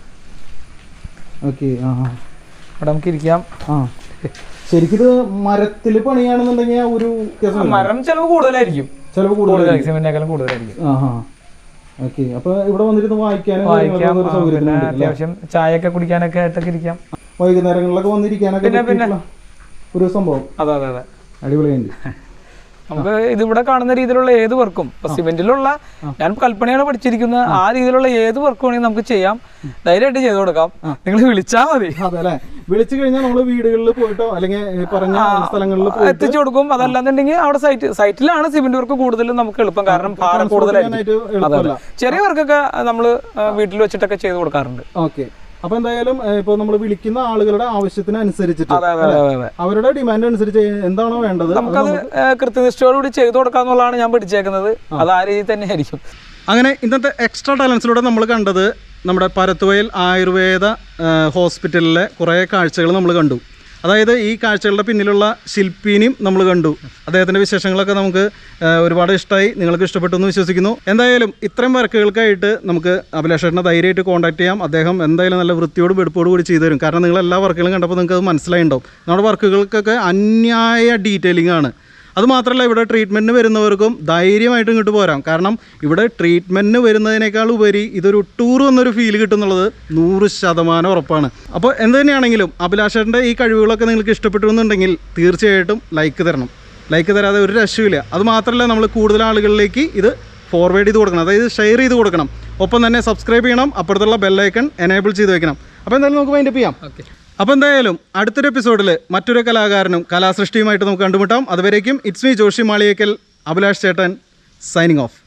ഓക്കെ ആ ഹാ അവിടെ നമുക്ക് ഇരിക്കാം ആ ശരിക്കും ഇത് മരത്തിൽ പണിയാണെന്നുണ്ടെങ്കിൽ ആ ഒരു വ്യത്യാസം വരും. മരം ചെലവ് കൂടുതലായിരിക്കും ചിലവ് കൂടുതൽ കൂടുതലായിരിക്കും സിമെന്റിനേക്കാളും കൂടുതലായിരിക്കും ആ ഹാ ഓക്കെ അപ്പൊ ഇവിടെ വന്നിരുന്ന് വായിക്കാനും വായിക്കാം കാര്യങ്ങളൊക്കെ ഒരു ആ, സൗകര്യത്തിന് പിന്നെ വേണ്ടി അല്ലേ? അത്യാവശ്യം ചായയൊക്കെ കുടിക്കാനൊക്കെ ആയിട്ടൊക്കെ ഇരിക്കാം വൈകുന്നേരങ്ങളിലൊക്കെ വന്നിരിക്കാനൊക്കെ പറ്റിയിട്ടുള്ള ഒരു സംഭവം അതെ അതെ അതെ അടിപൊളിയുണ്ട് നമുക്ക് ഇതിവിടെ കാണുന്ന രീതിയിലുള്ള ഏത് വർക്കും ഇപ്പൊ സിമെന്റിലുള്ള ഞാൻ കൽപ്പനയാണ് പഠിച്ചിരിക്കുന്നത് ആ രീതിയിലുള്ള ഏത് വർക്ക് വേണമെങ്കിൽ നമുക്ക് ചെയ്യാം ധൈര്യമായിട്ട് ചെയ്തു കൊടുക്കാം നിങ്ങൾ വിളിച്ചാൽ മതി അതെ അല്ലെ വിളിച്ചു കഴിഞ്ഞാൽ നമ്മള് വീടുകളിൽ പോയിട്ടോ അല്ലെങ്കിൽ ഈ പറഞ്ഞ സ്ഥലങ്ങളിൽ പോയിട്ട് എത്തിച്ചു കൊടുക്കും അതല്ലാന്നുണ്ടെങ്കിൽ അവിടെ സൈറ്റ് സൈറ്റിലാണ് സിമെന്റ് വർക്ക് കൂടുതലും നമുക്ക് എളുപ്പം കാരണം ഭാരം കൂടുതലായിരിക്കും ചെയ്യാനായിട്ട് അതെ എളുപ്പമല്ല അതെ ചെറിയ വർക്കൊക്കെ നമ്മൾ വീട്ടിൽ വെച്ചിട്ടൊക്കെ ചെയ്ത് കൊടുക്കാറുണ്ട് ഓക്കെ അപ്പൊ എന്തായാലും ഇപ്പൊ നമ്മൾ വിളിക്കുന്ന ആളുകളുടെ ആവശ്യത്തിന് അനുസരിച്ചിട്ട് അതെ അതെ അതെ അതെ അവരുടെ ഡിമാൻഡ് അനുസരിച്ച് എന്താണോ വേണ്ടത് അത് നമുക്കത് ഏഹ്, കൃത്യനിഷ്ഠയോടുകൂടി ചെയ്തു കൊടുക്കാന്നുള്ളതാണ് ഞാൻ പഠിച്ചേക്കുന്നത് അത് ആ രീതിയിൽ തന്നെ ആയിരിക്കും അങ്ങനെ ഇന്നത്തെ എക്സ്ട്രാ ടാലൻസിലൂടെ നമ്മൾ കണ്ടത് നമ്മുടെ പരത്തുവയൽ ആയുർവേദ ആ, ഹോസ്പിറ്റലിലെ കുറേ കാഴ്ചകൾ നമ്മൾ കണ്ടു അതായത് ഈ കാഴ്ചകളുടെ പിന്നിലുള്ള ശില്പീനെയും നമ്മൾ കണ്ടു അദ്ദേഹത്തിൻ്റെ വിശേഷങ്ങളൊക്കെ നമുക്ക് ആ, ഒരുപാട് ഇഷ്ടമായി നിങ്ങൾക്ക് ഇഷ്ടപ്പെട്ടു എന്ന് വിശ്വസിക്കുന്നു എന്തായാലും ഇത്രയും വർക്കുകൾക്കായിട്ട് നമുക്ക് അഭിലാഷേട്ടനെ ധൈര്യമായിട്ട് കോൺടാക്ട് ചെയ്യാം അദ്ദേഹം എന്തായാലും നല്ല വൃത്തിയോട് വെടുപ്പോട് കൂടി ചെയ്തു തരും കാരണം നിങ്ങൾ എല്ലാ വർക്കുകളും കണ്ടപ്പോൾ നിങ്ങൾക്ക് അത് മനസ്സിലായിട്ടുണ്ടാവും നമ്മുടെ വർക്കുകൾക്കൊക്കെ അന്യായ ഡീറ്റെയിലിംഗ് ആണ് അതുമാത്രമല്ല ഇവിടെ ട്രീറ്റ്മെൻറ്റിന് വരുന്നവർക്കും ധൈര്യമായിട്ട് ഇങ്ങോട്ട് പോരാം കാരണം ഇവിടെ ട്രീറ്റ്മെൻറ്റിന് വരുന്നതിനേക്കാൾ ഉപരി ഇതൊരു ടൂർ എന്നൊരു ഫീൽ കിട്ടുന്നുള്ളത് നൂറ് ശതമാനം ഉറപ്പാണ് അപ്പോൾ എന്ത് തന്നെയാണെങ്കിലും അഭിലാഷേട്ടൻ്റെ ഈ കഴിവുകളൊക്കെ നിങ്ങൾക്ക് ഇഷ്ടപ്പെട്ടു എന്നുണ്ടെങ്കിൽ തീർച്ചയായിട്ടും ലൈക്ക് തരണം ലൈക്ക് തരാതെ ഒരു രക്ഷയില്ല അത് മാത്രമല്ല നമ്മൾ കൂടുതൽ ആളുകളിലേക്ക് ഇത് ഫോർവേഡ് ചെയ്ത് കൊടുക്കണം അതായത് ഷെയർ ചെയ്ത് കൊടുക്കണം ഒപ്പം തന്നെ സബ്സ്ക്രൈബ് ചെയ്യണം അപ്പുറത്തുള്ള ബെല്ലൈക്കൺ എനേബിൾ ചെയ്ത് വെക്കണം അപ്പോൾ എന്തായാലും നമുക്ക് വൈൻഡപ്പ് ചെയ്യാം ഓക്കെ അപ്പോൾ എന്തായാലും അടുത്തൊരു എപ്പിസോഡിൽ മറ്റൊരു കലാകാരനും കലാസൃഷ്ടിയുമായിട്ട് നമുക്ക് കണ്ടുമുട്ടാം അതുവരേക്കും ഇറ്റ്സ് മീ ജോഷി മാളിയേക്കൽ അഭിലാഷ് ചേട്ടൻ സൈനിങ് ഓഫ്